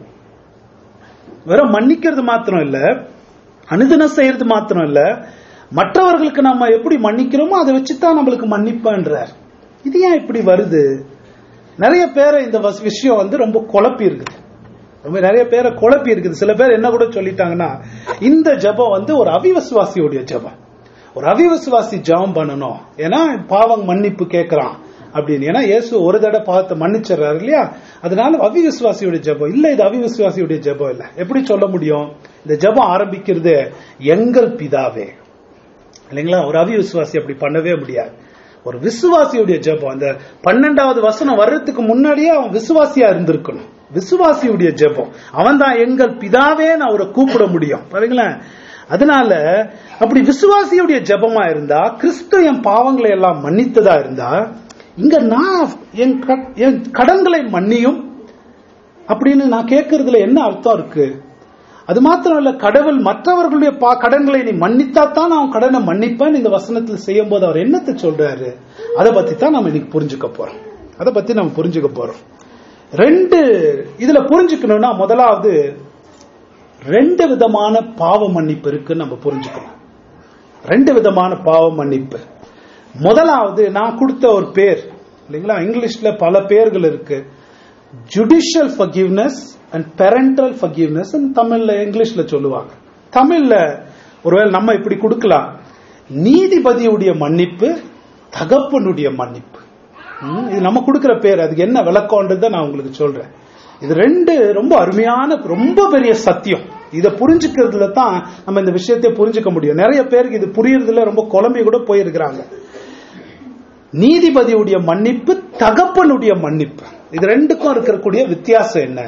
வெறும் மன்னிக்கிறது மாத்திரம் இல்ல அனுதினம் செய்யறது மாத்திரம் இல்ல மற்றவர்களுக்கு நம்ம எப்படி மன்னிக்கிறோமோ அதை வச்சுதான் நம்மளுக்கு மன்னிப்பான்றார் இது ஏன் இப்படி வருது நிறைய பேரை இந்த வஸ்- விஷயம் வந்து ரொம்ப குழப்பி இருக்குது ரொம்ப நிறைய பேரை குழப்பி இருக்குது சில பேர் என்ன கூட சொல்லிட்டாங்கன்னா இந்த ஜெபம் வந்து ஒரு அவிவிசுவாசியுடைய ஜெபம் ஒரு அவிவிசுவாசி ஜெபம் பண்ணணும் ஏன்னா பாவம் மன்னிப்பு கேட்கறான் அப்படின்னு ஏன்னா இயேசு ஒரு தடவை பாவத்தை மன்னிச்சிடுறாரு இல்லையா அதனால அவிவிசுவாசியுடைய ஜெபம் இல்ல இது அவிவிசுவாசியுடைய ஜெபம் இல்ல எப்படி சொல்ல முடியும் இந்த ஜெபம் ஆரம்பிக்கிறது எங்கள் பிதாவே இல்லைங்களா ஒரு அவிவிசுவாசி அப்படி பண்ணவே முடியாது ஒரு விசுவாசியுடைய ஜெபம் அந்த பன்னெண்டாவது வசனம் வர்றதுக்கு முன்னாடியே அவன் விசுவாசியா இருந்திருக்கணும் விசுவாசியுடைய ஜெபம் அவன் தான் எங்கள் பிதாவே நான் அவரை கூப்பிட முடியும் பாருங்களேன் அதனால அப்படி விசுவாசியுடைய ஜெபமா இருந்தா கிறிஸ்து என் பாவங்களை எல்லாம் மன்னித்ததா இருந்தா இங்க நான் என் க- என் கடன்களை மன்னியும் அப்படின்னு நான் கேட்கறதுல என்ன அர்த்தம் இருக்கு அது மாத்திரம் இல்ல கடவுள் மற்றவர்களுடைய பா கடன்களை நீ மன்னித்தா தான் நான் கடனை மன்னிப்பேன் இந்த வசனத்தில் செய்யும் போது அவர் என்னத்தை சொல்றாரு அதை பத்தி தான் நம்ம இன்னைக்கு புரிஞ்சுக்க போறோம் அதை பத்தி நம்ம புரிஞ்சுக்க போறோம் ரெண்டு இதுல புரிஞ்சுக்கணும்னா முதலாவது ரெண்டு விதமான பாவ மன்னிப்பு இருக்குன்னு நம்ம புரிஞ்சுக்கணும் ரெண்டு விதமான பாவ மன்னிப்பு முதலாவது நான் கொடுத்த ஒரு பேர் இல்லைங்களா இங்கிலீஷ்ல பல பேர்கள் இருக்கு judicial forgiveness and parental forgiveness தமிழ்ல இங்கிலீஷ்ல சொல்லுவாங்க தமிழ்ல ஒருவேளை நம்ம இப்படி கொடுக்கலாம் நீதிபதியுடைய மன்னிப்பு தகப்பனுடைய மன்னிப்பு ம், இது நம்ம கொடுக்கிற பேர் அதுக்கு என்ன விளக்கம்ன்றதை நான் உங்களுக்கு சொல்றேன் இது ரெண்டு ரொம்ப அருமையான ரொம்ப பெரிய சத்தியம் இதை புரிஞ்சுக்கிறதுல தான் நம்ம இந்த விஷயத்தை புரிஞ்சுக்க முடியும் நிறைய பேருக்கு இது புரியறதுல ரொம்ப குழம்பி கூட போயிருக்கிறாங்க நீதிபதியுடைய மன்னிப்பு தகப்பனுடைய மன்னிப்பு இது ரெண்டுக்கும் இருக்கக்கூடிய வித்தியாசம் என்ன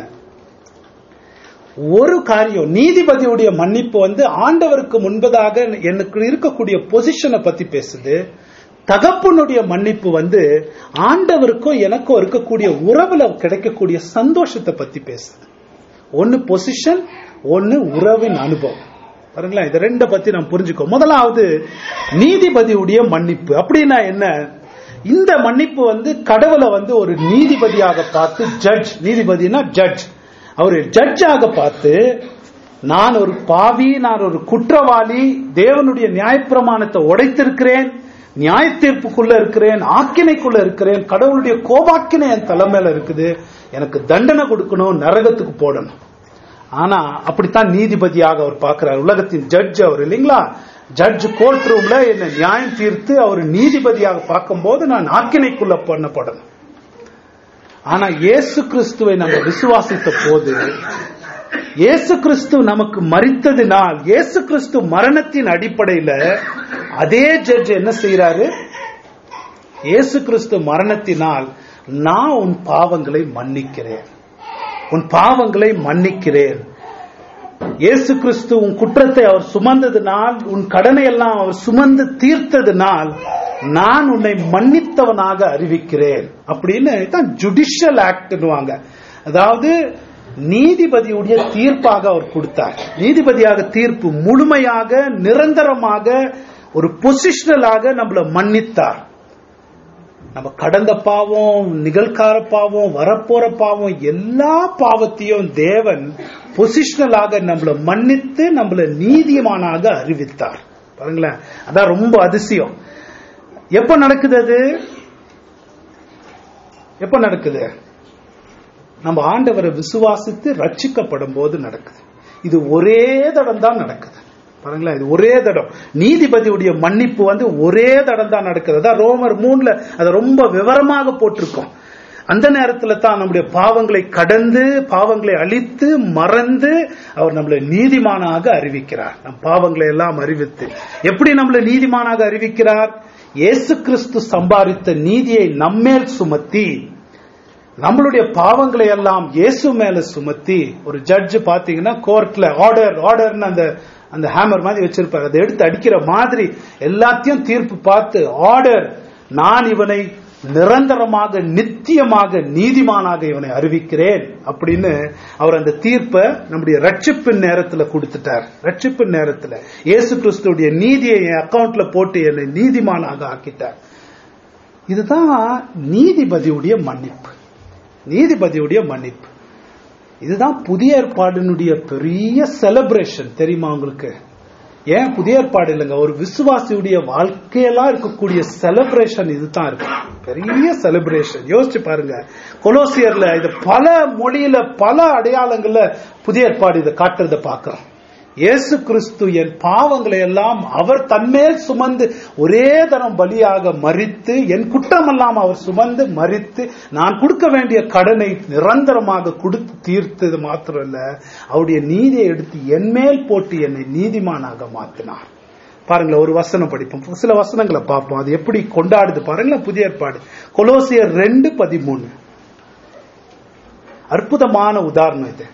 ஒரு காரியம் நீதிபதியுடைய மன்னிப்பு வந்து ஆண்டவருக்கு முன்பதாக எனக்கு இருக்கக்கூடிய பொசிஷனை பத்தி பேசுது தகப்பனுடைய மன்னிப்பு வந்து ஆண்டவருக்கும் எனக்கும் இருக்கக்கூடிய உறவுல கிடைக்கக்கூடிய சந்தோஷத்தை பத்தி பேசுது ஒன்னு பொசிஷன் ஒன்னு உறவின் அனுபவம் பாருங்களேன் இது ரெண்ட பத்தி நாம் புரிஞ்சுக்கோ முதலாவது நீதிபதியுடைய மன்னிப்பு அப்படின்னா என்ன இந்த மன்னிப்பு வந்து கடவுளை வந்து ஒரு நீதிபதியாக பார்த்து ஜட்ஜ் நீதிபதினா ஜட்ஜ் அவர் ஜட்ஜாக பார்த்து நான் ஒரு பாவி நான் ஒரு குற்றவாளி தேவனுடைய நியாயப்பிரமாணத்தை உடைத்திருக்கிறேன் நியாய தீர்ப்புக்குள்ள இருக்கிறேன் ஆக்கினைக்குள்ள இருக்கிறேன் கடவுளுடைய கோபாக்கினை என் தலைமையில இருக்குது எனக்கு தண்டனை கொடுக்கணும் நரகத்துக்கு போடணும் ஆனா அப்படித்தான் நீதிபதியாக அவர் பார்க்கிறார் உலகத்தின் ஜட்ஜ் அவர் இல்லைங்களா ஜட்ஜ் கோர்ட் ரூம்ல என்ன நியாயம் தீர்த்து அவர் நீதிபதியாக பார்க்கும்போது நான் ஆக்கினைக்குள்ள பண்ணப்படணும் ஆனா இயேசு கிறிஸ்துவை நம்ம விசுவாசித்த போது இயேசு கிறிஸ்து நமக்கு மறித்ததினால் இயேசு கிறிஸ்து மரணத்தின் அடிப்படையில அதே ஜட்ஜ் என்ன செய்யறாரு இயேசு கிறிஸ்து மரணத்தினால் நான் உன் பாவங்களை மன்னிக்கிறேன் உன் பாவங்களை மன்னிக்கிறேன் இயேசு கிறிஸ்து உன் குற்றத்தை அவர் சுமந்ததினால் உன் கடனை எல்லாம் அவர் சுமந்து தீர்த்ததினால் நான் உன்னை மன்னித்தவனாக அறிவிக்கிறேன் அப்படின்னு தான் ஜுடிஷியல் ஆக்ட்னுவாங்க அதாவது நீதிபதியுடைய தீர்ப்பாக அவர் கொடுத்தார் நீதிபதியாக தீர்ப்பு முழுமையாக நிரந்தரமாக ஒரு பொசிஷனலாக நம்மள மன்னித்தார் நம்ம கடந்த பாவம் நிகழ்கால பாவம் வரப்போற பாவம் எல்லா பாவத்தையும் தேவன் பொசிஷனலாக நம்மள மன்னித்து நம்மள நீதிமானாக அறிவித்தார் பாருங்களேன் அதான் ரொம்ப அதிசயம் எப்ப நடக்குது அது எப்ப நடக்குது நம்ம ஆண்டவரை விசுவாசித்து ரட்சிக்கப்படும் போது நடக்குது இது ஒரே தடம் தான் நடக்குது பாருங்களேன் இது ஒரே தடம் நீதிபதியுடைய மன்னிப்பு வந்து ஒரே தடம் தான் நடக்குது அதான் ரோமர் மூணுல அதை ரொம்ப விவரமாக போட்டிருக்கோம் அந்த நேரத்துல தான் நம்முடைய பாவங்களை கடந்து பாவங்களை அழித்து மறந்து அவர் நம்மளை நீதிமானாக அறிவிக்கிறார் நம் பாவங்களை எல்லாம் அறிவித்து எப்படி நம்மளை நீதிமானாக அறிவிக்கிறார் இயேசு கிறிஸ்து சம்பாதித்த நீதியை நம்மேல் சுமத்தி நம்மளுடைய பாவங்களை எல்லாம் இயேசு மேல சுமத்தி ஒரு ஜட்ஜ் பாத்தீங்கன்னா கோர்ட்ல ஆர்டர் ஆர்டர்னு அந்த அந்த ஹேமர் மாதிரி வச்சிருப்பாரு அதை எடுத்து அடிக்கிற மாதிரி எல்லாத்தையும் தீர்ப்பு பார்த்து ஆர்டர் நான் இவனை நிரந்தரமாக நித்தியமாக நீதிமானாக இவனை அறிவிக்கிறேன் அப்படின்னு அவர் அந்த தீர்ப்பை நம்முடைய ரட்சிப்பின் நேரத்துல கொடுத்துட்டார் ரட்சிப்பின் நேரத்துல இயேசு கிறிஸ்துடைய நீதியை என் அக்கவுண்ட்ல போட்டு என்னை நீதிமானாக ஆக்கிட்டார் இதுதான் நீதிபதியுடைய மன்னிப்பு நீதிபதியுடைய மன்னிப்பு இதுதான் புதிய ஏற்பாடினுடைய பெரிய செலிப்ரேஷன் தெரியுமா உங்களுக்கு ஏன் புதிய ஏற்பாடு இல்லைங்க ஒரு விசுவாசியுடைய வாழ்க்கையெல்லாம் இருக்கக்கூடிய செலிப்ரேஷன் இதுதான் இருக்கு பெரிய செலிப்ரேஷன் யோசிச்சு பாருங்க கொலோசியர்ல இது பல மொழியில பல அடையாளங்கள்ல புதிய ஏற்பாடு இதை காட்டுறத பார்க்கிறோம் இயேசு கிறிஸ்து என் பாவங்களை எல்லாம் அவர் தன்மேல் சுமந்து ஒரே தரம் பலியாக மறித்து என் குற்றமெல்லாம் அவர் சுமந்து மறித்து நான் கொடுக்க வேண்டிய கடனை நிரந்தரமாக கொடுத்து தீர்த்தது மாத்திரம் இல்ல அவருடைய நீதியை எடுத்து என் மேல் போட்டு என்னை நீதிமானாக மாத்தினார் பாருங்களேன் ஒரு வசனம் படிப்போம் சில வசனங்களை பார்ப்போம் அது எப்படி கொண்டாடுது பாருங்களேன் புதிய ஏற்பாடு கொலோசியர் ரெண்டு பதிமூணு அற்புதமான உதாரணம் இது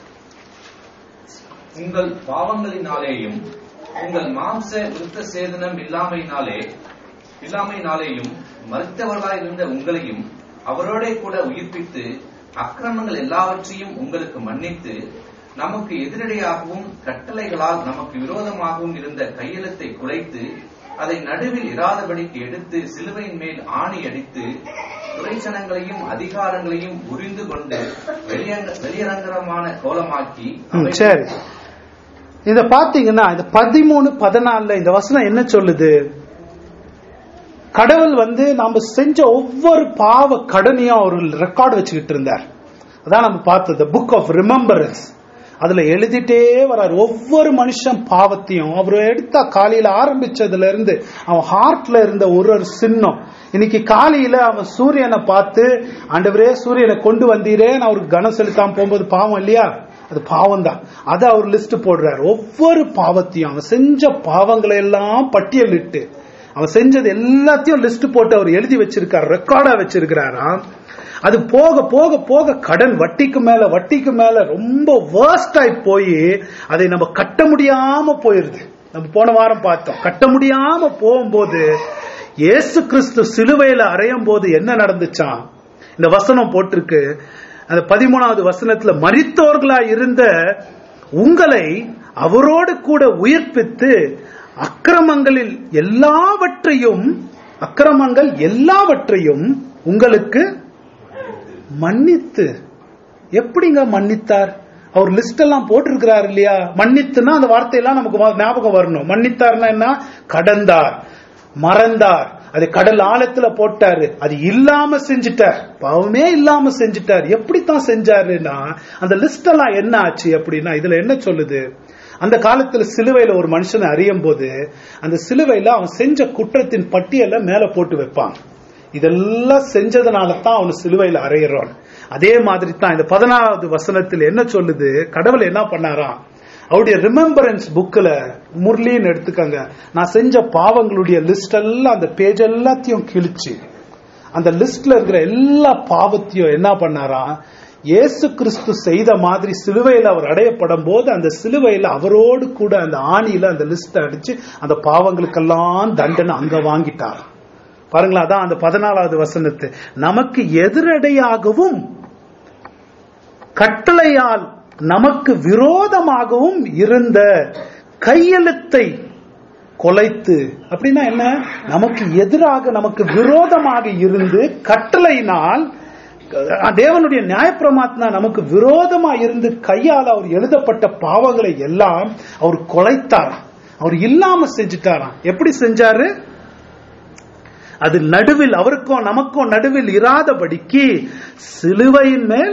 உங்கள் பாவங்களினாலேயும் உங்கள் மாம்ச விருத்த சேதனம் இல்லாமையினாலே இல்லாமையினாலேயும் மறித்தவர்களாய் இருந்த உங்களையும் அவரோட கூட உயிர்ப்பித்து அக்கிரமங்கள் எல்லாவற்றையும் உங்களுக்கு மன்னித்து நமக்கு எதிரடையாகவும் கட்டளைகளால் நமக்கு விரோதமாகவும் இருந்த கையெழுத்தை குலைத்து அதை நடுவில் இராதபடிக்கு எடுத்து சிலுவையின் மேல் ஆணி அடித்து துறைச்சனங்களையும் அதிகாரங்களையும் உரிந்து கொண்டு வெளியங்க வெளியரங்கரமான கோலமாக்கி ம், சரி இத பாத்தீங்கன்னா இந்த பதிமூணு பதினாலுல இந்த வசனம் என்ன சொல்லுது கடவுள் வந்து நாம செஞ்ச ஒவ்வொரு பாவ கடனையும் அவர் ரெக்கார்டு வச்சுக்கிட்டு இருந்தார் அதான் நம்ம பார்த்தது புக் ஆஃப் ரிமெம்பரன்ஸ் அதுல எழுதிட்டே வர்றாரு ஒவ்வொரு மனுஷன் பாவத்தையும் அவர் எடுத்தா காலையில ஆரம்பிச்சதுல இருந்து அவன் ஹார்ட்ல இருந்த ஒரு ஒரு சின்னம் இன்னைக்கு காலையில அவன் சூரியனை பார்த்து ஆண்டவரே சூரியனை கொண்டு வந்தீரேன்னு அவருக்கு கனம் செலுத்தாம போகும்போது பாவம் இல்லையா அது பாவம் தான் அதை அவர் லிஸ்ட் போடுறாரு ஒவ்வொரு பாவத்தையும் அவன் செஞ்ச பாவங்களை எல்லாம் பட்டியலிட்டு அவன் செஞ்சது எல்லாத்தையும் லிஸ்ட் போட்டு அவர் எழுதி வச்சிருக்காரு ரெக்கார்டா வச்சிருக்கிறாராம் அது போக போக போக கடன் வட்டிக்கு மேல வட்டிக்கு மேல ரொம்ப வேர்ஸ்ட் ஆகி போய் அதை நம்ம கட்ட முடியாம போயிருது நம்ம போன வாரம் பார்த்தோம் கட்ட முடியாம போகும்போது இயேசு கிறிஸ்து சிலுவையில அறையும் போது என்ன நடந்துச்சாம் இந்த வசனம் போட்டிருக்கு அந்த பதிமூணாவது வசனத்துல மரித்தோர்களா இருந்த உங்களை அவரோடு கூட உயிர்ப்பித்து அக்கிரமங்களில் எல்லாவற்றையும் அக்கிரமங்கள் எல்லாவற்றையும் உங்களுக்கு மன்னித்து எப்படிங்க மன்னித்தார் அவர் லிஸ்ட் எல்லாம் போட்டிருக்கிறார் இல்லையா மன்னித்துனா அந்த வார்த்தையெல்லாம் நமக்கு வா- ஞாபகம் வரணும் மன்னித்தார்னா என்ன கடந்தார் மறந்தார் அது கடல் ஆழத்துல போட்டாரு அது இல்லாம செஞ்சுட்டார் பாவமே இல்லாம செஞ்சுட்டார் எப்படித்தான் செஞ்சாருன்னா அந்த லிஸ்ட் எல்லாம் என்ன ஆச்சு அப்படின்னா இதுல என்ன சொல்லுது அந்த காலத்துல சிலுவையில ஒரு மனுஷனை அறியும் போது அந்த சிலுவையில அவன் செஞ்ச குற்றத்தின் பட்டியலை மேல போட்டு வைப்பான் இதெல்லாம் செஞ்சதுனால தான் அவனு சிலுவையில அறையிறான் அதே மாதிரி தான் இந்த பதினாறாவது வசனத்தில் என்ன சொல்லுது கடவுள் என்ன பண்ணாராம் அவருடைய ரிமெம்பரன்ஸ் புக்ல முரளின்னு எடுத்துக்கங்க நான் செஞ்ச பாவங்களுடைய லிஸ்ட் எல்லாம் அந்த பேஜ் எல்லாத்தையும் கிழிச்சு அந்த லிஸ்ட்ல இருக்கிற எல்லா பாவத்தையும் என்ன பண்ணாராம் இயேசு கிறிஸ்து செய்த மாதிரி சிலுவையில் அவர் அடையப்படும் போது அந்த சிலுவையில் அவரோடு கூட அந்த ஆணியில அந்த லிஸ்ட் அடிச்சு அந்த பாவங்களுக்கெல்லாம் தண்டனை அங்க வாங்கிட்டார் பாருங்களா அதான் அந்த பதினாலாவது வசனத்து நமக்கு எதிரடையாகவும் கட்டளையால் நமக்கு விரோதமாகவும் இருந்த கையெழுத்தை கொலைத்து அப்படின்னா என்ன நமக்கு எதிராக நமக்கு விரோதமாக இருந்து கட்டளையினால் அஹ், தேவனுடைய நியாயப்பிரமாத்தினா நமக்கு விரோதமா இருந்து கையால் அவர் எழுதப்பட்ட பாவங்களை எல்லாம் அவர் கொலைத்தார் அவர் இல்லாம செஞ்சுட்டாராம் எப்படி செஞ்சாரு அது நடுவில் அவருக்கும் நமக்கும் நடுவில் இராதபடிக்கு சிலுவையின் மேல்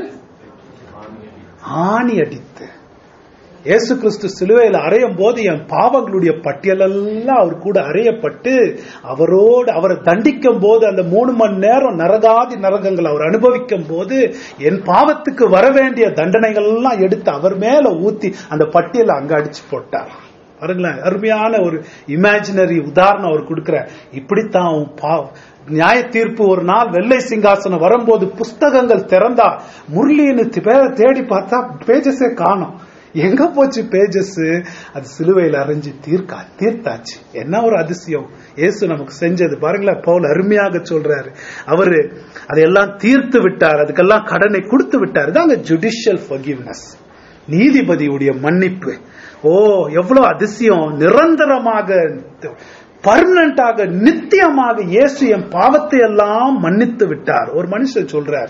ஆணி அடித்து இயேசு கிறிஸ்து சிலுவையில் அறையும் போது என் பாவங்களுடைய பட்டியலெல்லாம் அவர் கூட அறையப்பட்டு அவரோடு அவரை தண்டிக்கும் போது அந்த மூணு மணி நேரம் நரகாதி நரகங்கள் அவர் அனுபவிக்கும் போது என் பாவத்துக்கு வர வேண்டிய தண்டனைகள் எல்லாம் எடுத்து அவர் மேல ஊத்தி அந்த பட்டியலை அங்க அடிச்சு போட்டார் பாருங்களேன் அருமையான ஒரு இமேஜினரி உதாரணம் அவர் கொடுக்கிற இப்படித்தான் உன் பாவ நியாய தீர்ப்பு ஒரு நாள் வெள்ளை சிங்காசனம் வரும்போது புஸ்தகங்கள் திறந்தா முரளின்னு தே- தேடி பார்த்தா பேஜஸே காணும் எங்க போச்சு பேஜஸ் அது சிலுவையில் அரைஞ்சு தீர்க்கா தீர்த்தாச்சு என்ன ஒரு அதிசயம் இயேசு நமக்கு செஞ்சது பாருங்களேன் பவுல் அருமையாக சொல்றாரு அவரு அதையெல்லாம் தீர்த்து விட்டார் அதுக்கெல்லாம் கடனை கொடுத்து விட்டார் இதாங்க ஜுடிஷியல் forgiveness நீதிபதியுடைய மன்னிப்பு ஓ எவ்வளவு அதிசயம் நிரந்தரமாக பர்மனண்டாக நித்தியமாக இயேசு என் பாவத்தை எல்லாம் மன்னித்து விட்டார் ஒரு மனுஷன் சொல்றார்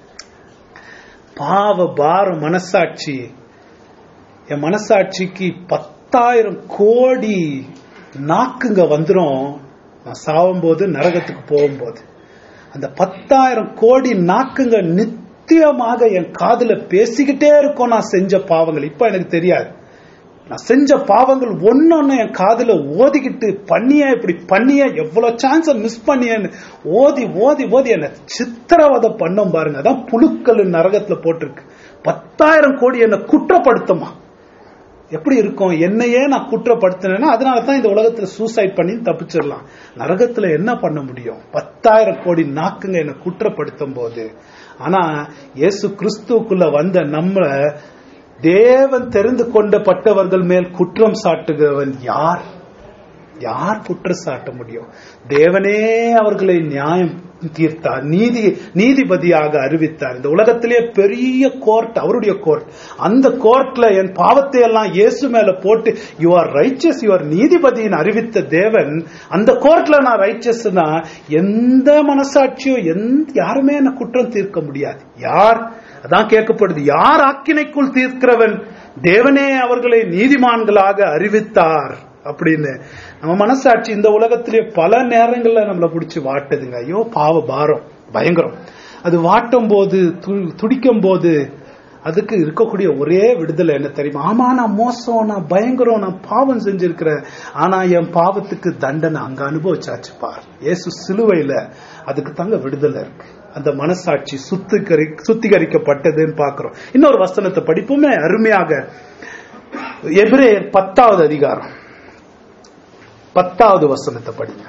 பாவ பாரம் மனசாட்சி என் மனசாட்சிக்கு பத்தாயிரம் கோடி நாக்குங்க வந்துரும் நான் சாவும்போது நரகத்துக்கு போகும்போது அந்த பத்தாயிரம் கோடி நாக்குங்க நித்தியமாக என் காதுல பேசிக்கிட்டே இருக்கும் நான் செஞ்ச பாவங்கள் இப்ப எனக்கு தெரியாது நான் செஞ்ச பாவங்கள் ஒன்னொன்னு என் காதுல ஓதிக்கிட்டு பண்ணிய இப்படி பண்ணிய எவ்வளவு சான்ஸ மிஸ் பண்ணியன்னு ஓதி ஓதி ஓதி என்ன சித்திரவதை பண்ணும் பாருங்க அதான் புழுக்கள் நரகத்துல போட்டிருக்கு பத்தாயிரம் கோடி என்ன குற்றப்படுத்துமா எப்படி இருக்கும் என்னையே நான் குற்றப்படுத்தினேன்னா அதனால தான் இந்த உலகத்துல சூசைட் பண்ணி தப்பிச்சிடலாம் நரகத்துல என்ன பண்ண முடியும் பத்தாயிரம் கோடி நாக்குங்க என்னை குற்றப்படுத்தும் போது ஆனா இயேசு கிறிஸ்துவுக்குள்ள வந்த நம்மள தேவன் தெரிந்து கொண்டப்பட்டவர்கள் மேல் குற்றம் சாட்டுகிறவன் யார் யார் குற்றம் சாட்ட முடியும் தேவனே அவர்களை நியாயம் தீர்த்தார் நீதி நீதிபதியாக அறிவித்தார் இந்த உலகத்திலே பெரிய கோர்ட் அவருடைய கோர்ட் அந்த கோர்ட்ல என் பாவத்தை எல்லாம் இயேசு மேல போட்டு you are righteous you are நீதிபதியின் அறிவித்த தேவன் அந்த கோர்ட்ல நான் ரைச்சஸ்னா எந்த மனசாட்சியோ எந்த யாருமே என்ன குற்றம் தீர்க்க முடியாது யார் அதான் கேட்கப்படுது யார் ஆக்கினைக்குள் தீர்க்கிறவன் தேவனே அவர்களை நீதிமான்களாக அறிவித்தார் அப்படின்னு நம்ம மனசாட்சி இந்த உலகத்திலே பல நேரங்கள்ல நம்மளை பிடிச்சி வாட்டுதுங்க ஐயோ பாவ பாரம் பயங்கரம் அது வாட்டும் போது து- துடிக்கும் போது அதுக்கு இருக்கக்கூடிய ஒரே விடுதலை என்ன தெரியுமா ஆமா நான் மோசம் நான் பயங்கரம் நான் பாவம் செஞ்சிருக்கிறேன் ஆனா என் பாவத்துக்கு தண்டனை அங்க அனுபவிச்சாச்சு பார் இயேசு சிலுவையில அதுக்கு தாங்க விடுதலை இருக்கு அந்த மனசாட்சி சுத்திகரி சுத்திகரிக்கப்பட்டதுன்னு பாக்குறோம் இன்னொரு வசனத்தை படிப்போமே அருமையாக எபிரேயர் பத்தாவது அதிகாரம் பத்தாவது வசனத்தை படிங்க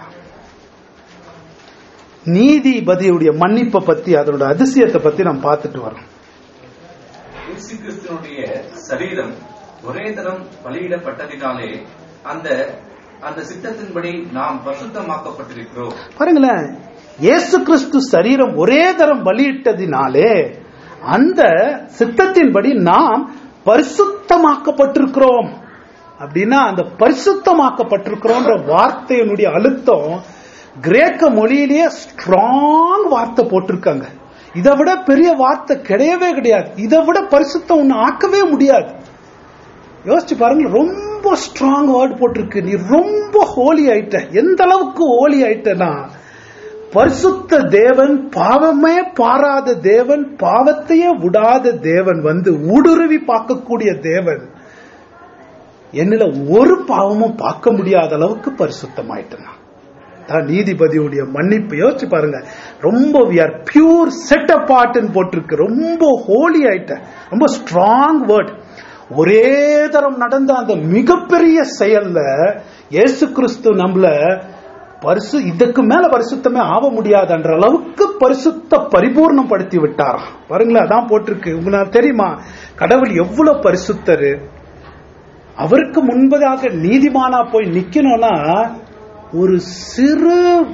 நீதிபதியுடைய மன்னிப்பை பத்தி அதனோட அதிசயத்தை பத்தி நாம் பார்த்துட்டு வரோம் இயேசு கிறிஸ்துவனுடைய சரீரம் ஒரே தரம் பலியிடப்பட்டதினாலே அந்த அந்த சித்தத்தின்படி நாம் பரிசுத்தமாக்கப்பட்டிருக்கிறோம் பாருங்களேன் இயேசு கிறிஸ்து சரீரம் ஒரே தரம் பலியிட்டதினாலே அந்த சித்தத்தின்படி நாம் பரிசுத்தமாக்கப்பட்டிருக்கிறோம் அப்படின்னா அந்த பரிசுத்தமாக்கப்பட்டிருக்கிறோம்ன்ற வார்த்தையினுடைய அழுத்தம் கிரேக்க மொழியிலேயே ஸ்ட்ராங் வார்த்தை போட்டிருக்காங்க இதை விட பெரிய வார்த்தை கிடையவே கிடையாது இதை விட பரிசுத்தம் ஒண்ணு ஆக்கவே முடியாது யோசிச்சு பாருங்க ரொம்ப ஸ்ட்ராங் வேர்ட் போட்டிருக்கு நீ ரொம்ப ஹோலி ஆயிட்ட எந்த அளவுக்கு ஹோலி ஆயிட்டனா பரிசுத்த தேவன் பாவமே பாராத தேவன் பாவத்தையே விடாத தேவன் வந்து ஊடுருவி பார்க்கக்கூடிய தேவன் என்னில ஒரு பாவமும் பார்க்க முடியாத அளவுக்கு பரிசுத்தமாயிட்டனா தான் நீதிபதியுடைய மன்னிப்பு யோசிச்சு பாருங்க ரொம்ப வி ஆர் பியூர் செட் அப்பார்ட்னு போட்டிருக்கு ரொம்ப ஹோலி ஆயிட்ட ரொம்ப ஸ்ட்ராங் வேர்ட் ஒரே தரம் நடந்த அந்த மிகப்பெரிய செயல்ல இயேசு கிறிஸ்து நம்மள பரிசு இதுக்கு மேல பரிசுத்தமே ஆக முடியாதுன்ற அளவுக்கு பரிசுத்த பரிபூர்ணம் படுத்தி விட்டாராம் பாருங்களேன் அதான் போட்டிருக்கு உங்களுக்கு தெரியுமா கடவுள் எவ்வளவு பரிசுத்தரு அவருக்கு முன்பதாக நீதிமானா போய் நிக்கணும்னா ஒரு சிறு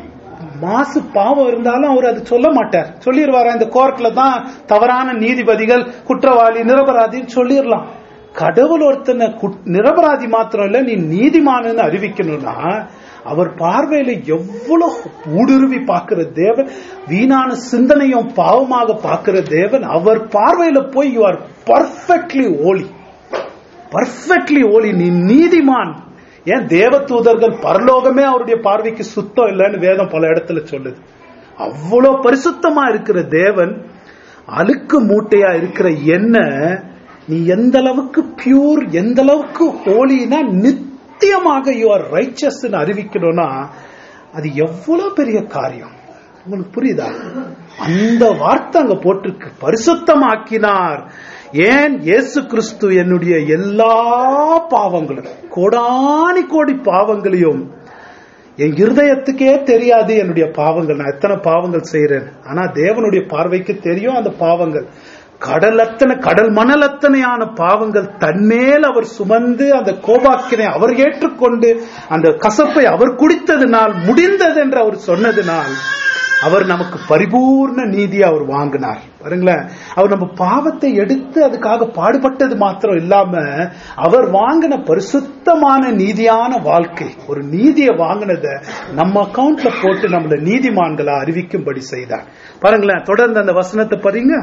மாசு பாவம் இருந்தாலும் அவர் அது சொல்ல மாட்டார் சொல்லிடுவாரா இந்த கோர்ட்ல தான் தவறான நீதிபதிகள் குற்றவாளி நிரபராதின்னு சொல்லிடலாம் கடவுள் ஒருத்தனை குட்- நிரபராதி மாத்திரம் இல்ல நீ நீதிமானன்னு அறிவிக்கணும்னா அவர் பார்வையில எவ்வளவு ஊடுருவி பார்க்கிற தேவன் வீணான சிந்தனையும் பாவமாக பார்க்கிற தேவன் அவர் பார்வையில போய் you are perfectly holy perfectly holy நீ நீதிமான் ஏன் தேவ தூதர்கள் பரலோகமே அவருடைய பார்வைக்கு சுத்தம் இல்லைன்னு வேதம் பல இடத்துல சொல்லுது அவ்வளவு பரிசுத்தமா இருக்கிற தேவன் அழுக்கு மூட்டையா இருக்கிற என்ன நீ எந்த அளவுக்கு பியூர் எந்த அளவுக்கு ஹோலினா நித்தியமாக யூ ஆர் ரைச்சஸ் அறிவிக்கணும்னா அது எவ்வளவு பெரிய காரியம் உங்களுக்கு புரியுதா அந்த வார்த்தை அங்க போட்டிருக்கு பரிசுத்தமாக்கினார் ஏன் இயேசு கிறிஸ்து என்னுடைய எல்லா பாவங்களும் கோடானி கோடி பாவங்களையும் என் இருதயத்துக்கே தெரியாது என்னுடைய பாவங்கள் நான் எத்தனை பாவங்கள் செய்யறேன் ஆனா தேவனுடைய பார்வைக்கு தெரியும் அந்த பாவங்கள் கடல் அத்தனை கடல் மணல் அத்தனையான பாவங்கள் தன்மேல் அவர் சுமந்து அந்த கோபாக்கினை அவர் ஏற்றுக்கொண்டு அந்த கசப்பை அவர் குடித்ததினால் முடிந்தது என்று அவர் சொன்னதினால் அவர் நமக்கு பரிபூர்ண நீதியை அவர் வாங்கினார் பாருங்களேன் அவர் நம்ம பாவத்தை எடுத்து அதுக்காக பாடுபட்டது மாத்திரம் இல்லாம அவர் வாங்கின பரிசுத்தமான நீதியான வாழ்க்கை ஒரு நீதியை வாங்கினதை நம்ம அக்கவுண்ட்ல போட்டு நம்மள நீதிமான்களா அறிவிக்கும்படி செய்தார் பாருங்களேன் தொடர்ந்து அந்த வசனத்தை பாருங்க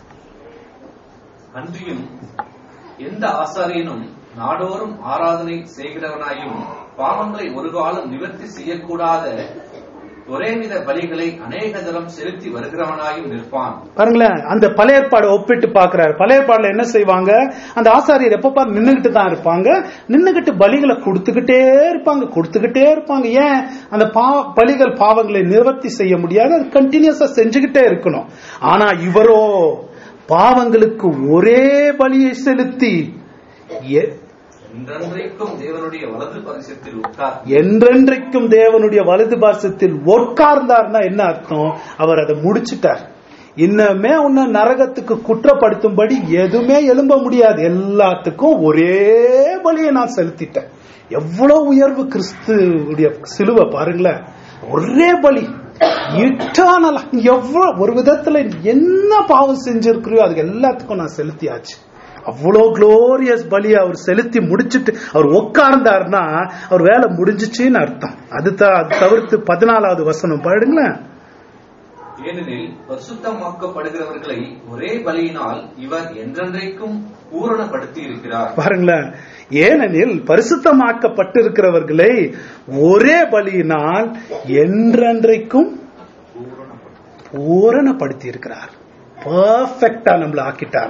அன்றியும் எந்த ஆசாரியனும் நாடோறும் ஆராதனை செய்கிறவனாயும் பாவங்களை ஒரு காலம் நிவர்த்தி செய்யக்கூடாத ஒரேவித பலிகளை அநேக தரம் செலுத்தி வருகிறவனாயும் நிற்பான் பாருங்களேன் அந்த பழைய ஏற்பாடை ஒப்பிட்டு பாக்குறாரு பழைய ஏற்பாடுல என்ன செய்வாங்க அந்த ஆசாரியர் எப்ப பாரு நின்னுகிட்டு தான் இருப்பாங்க நின்னுகிட்டு பலிகளை கொடுத்துக்கிட்டே இருப்பாங்க கொடுத்துக்கிட்டே இருப்பாங்க ஏன் அந்த பா பலிகள் பாவங்களை நிவர்த்தி செய்ய முடியாது அது கண்டினியூஸா செஞ்சுக்கிட்டே இருக்கணும் ஆனா இவரோ பாவங்களுக்கு ஒரே பலியை செலுத்தி எ- என்றென்றைக்கும் தேவனுடைய வலது பரிசத்தில் உட்கார் என்றென்றைக்கும் தேவனுடைய வலது பாசத்தில் உட்கார்ந்தார்னா என்ன அர்த்தம் அவர் அதை முடிச்சிட்டார் இன்னமே உன்னை நரகத்துக்கு குற்றப்படுத்தும்படி எதுவுமே எழும்ப முடியாது எல்லாத்துக்கும் ஒரே பலியை நான் செலுத்திட்டேன் எவ்வளவு உயர்வு கிறிஸ்துடைய சிலுவை பாருங்களேன் ஒரே பலி இட்டானலா எவ்வளவு ஒரு விதத்துல என்ன பாவம் செஞ்சிருக்கிறியோ அதுக்கு எல்லாத்துக்கும் நான் செலுத்தியாச்சு அவ்வளோ குளோரியஸ் பலியை அவர் செலுத்தி முடிச்சிட்டு அவர் உட்கார்ந்தாருன்னா அவர் வேலை முடிஞ்சிச்சுன்னு அர்த்தம் அதுதான் அது தவிர்த்து பதினாலாவது வசனம் பாடுங்களேன் ஏனெனில் பரிசுத்தமாக்கப்படுகிறவர்களை ஒரே பலியினால் இவர் என்றென்றைக்கும் பூரணப்படுத்தி இருக்கிறார் பாருங்களேன் ஏனெனில் பரிசுத்தமாக்கப்பட்டிருக்கிறவர்களை ஒரே பலியினால் என்றென்றைக்கும் பூரணப்படுத்தி இருக்கிறார் பர்ஃபெக்டா நம்மள ஆக்கிட்டாராம்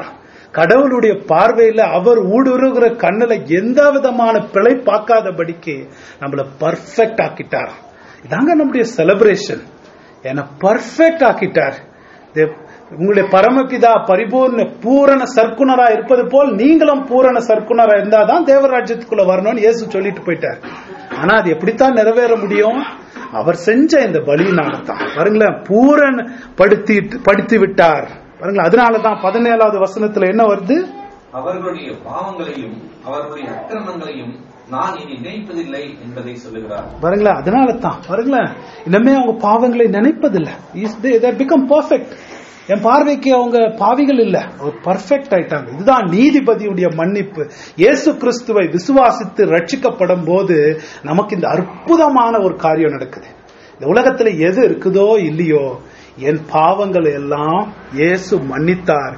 கடவுளுடைய பார்வையில அவர் ஊடுருகிற கண்ணுல எந்த விதமான பிழை பார்க்காதபடிக்கு நம்மள பர்ஃபெக்ட் ஆக்கிட்டார் இதாங்க நம்முடைய செலிப்ரேஷன் என்ன பர்ஃபெக்ட் ஆக்கிட்டார் தே- உங்களுடைய பரமபிதா பரிபூர்ண பூரண சர்க்குணரா இருப்பது போல் நீங்களும் பூரண சர்க்குணரா இருந்தாதான் தேவராஜ்யத்துக்குள்ள வரணும்னு இயேசு சொல்லிட்டு போயிட்டார் ஆனா அது எப்படித்தான் நிறைவேற முடியும் அவர் செஞ்ச இந்த பலியினாலதான் பாருங்களேன் பூரண படுத்தி படுத்தி விட்டார் பாருங்களேன் அதனாலதான் பதினேழாவது வசனத்துல என்ன வருது அவர்களுடைய பாவங்களையும் அவர்களுடைய அக்கிரமங்களையும் நான் இனி நினைப்பதில்லை என்பதை சொல்லுகிறார் பாருங்களேன் அதனால தான் பாருங்களேன் இனிமே அவங்க பாவங்களை நினைப்பதில்லை பிகம் பர்ஃபெக்ட் என் பார்வைக்கு அவங்க பாவிகள் இல்ல அவர் பர்ஃபெக்ட் ஆயிட்டாங்க இதுதான் நீதிபதியுடைய மன்னிப்பு இயேசு கிறிஸ்துவை விசுவாசித்து ரட்சிக்கப்படும் போது நமக்கு இந்த அற்புதமான ஒரு காரியம் நடக்குது இந்த உலகத்துல எது இருக்குதோ இல்லையோ என் பாவங்கள் எல்லாம் இயேசு மன்னித்தார்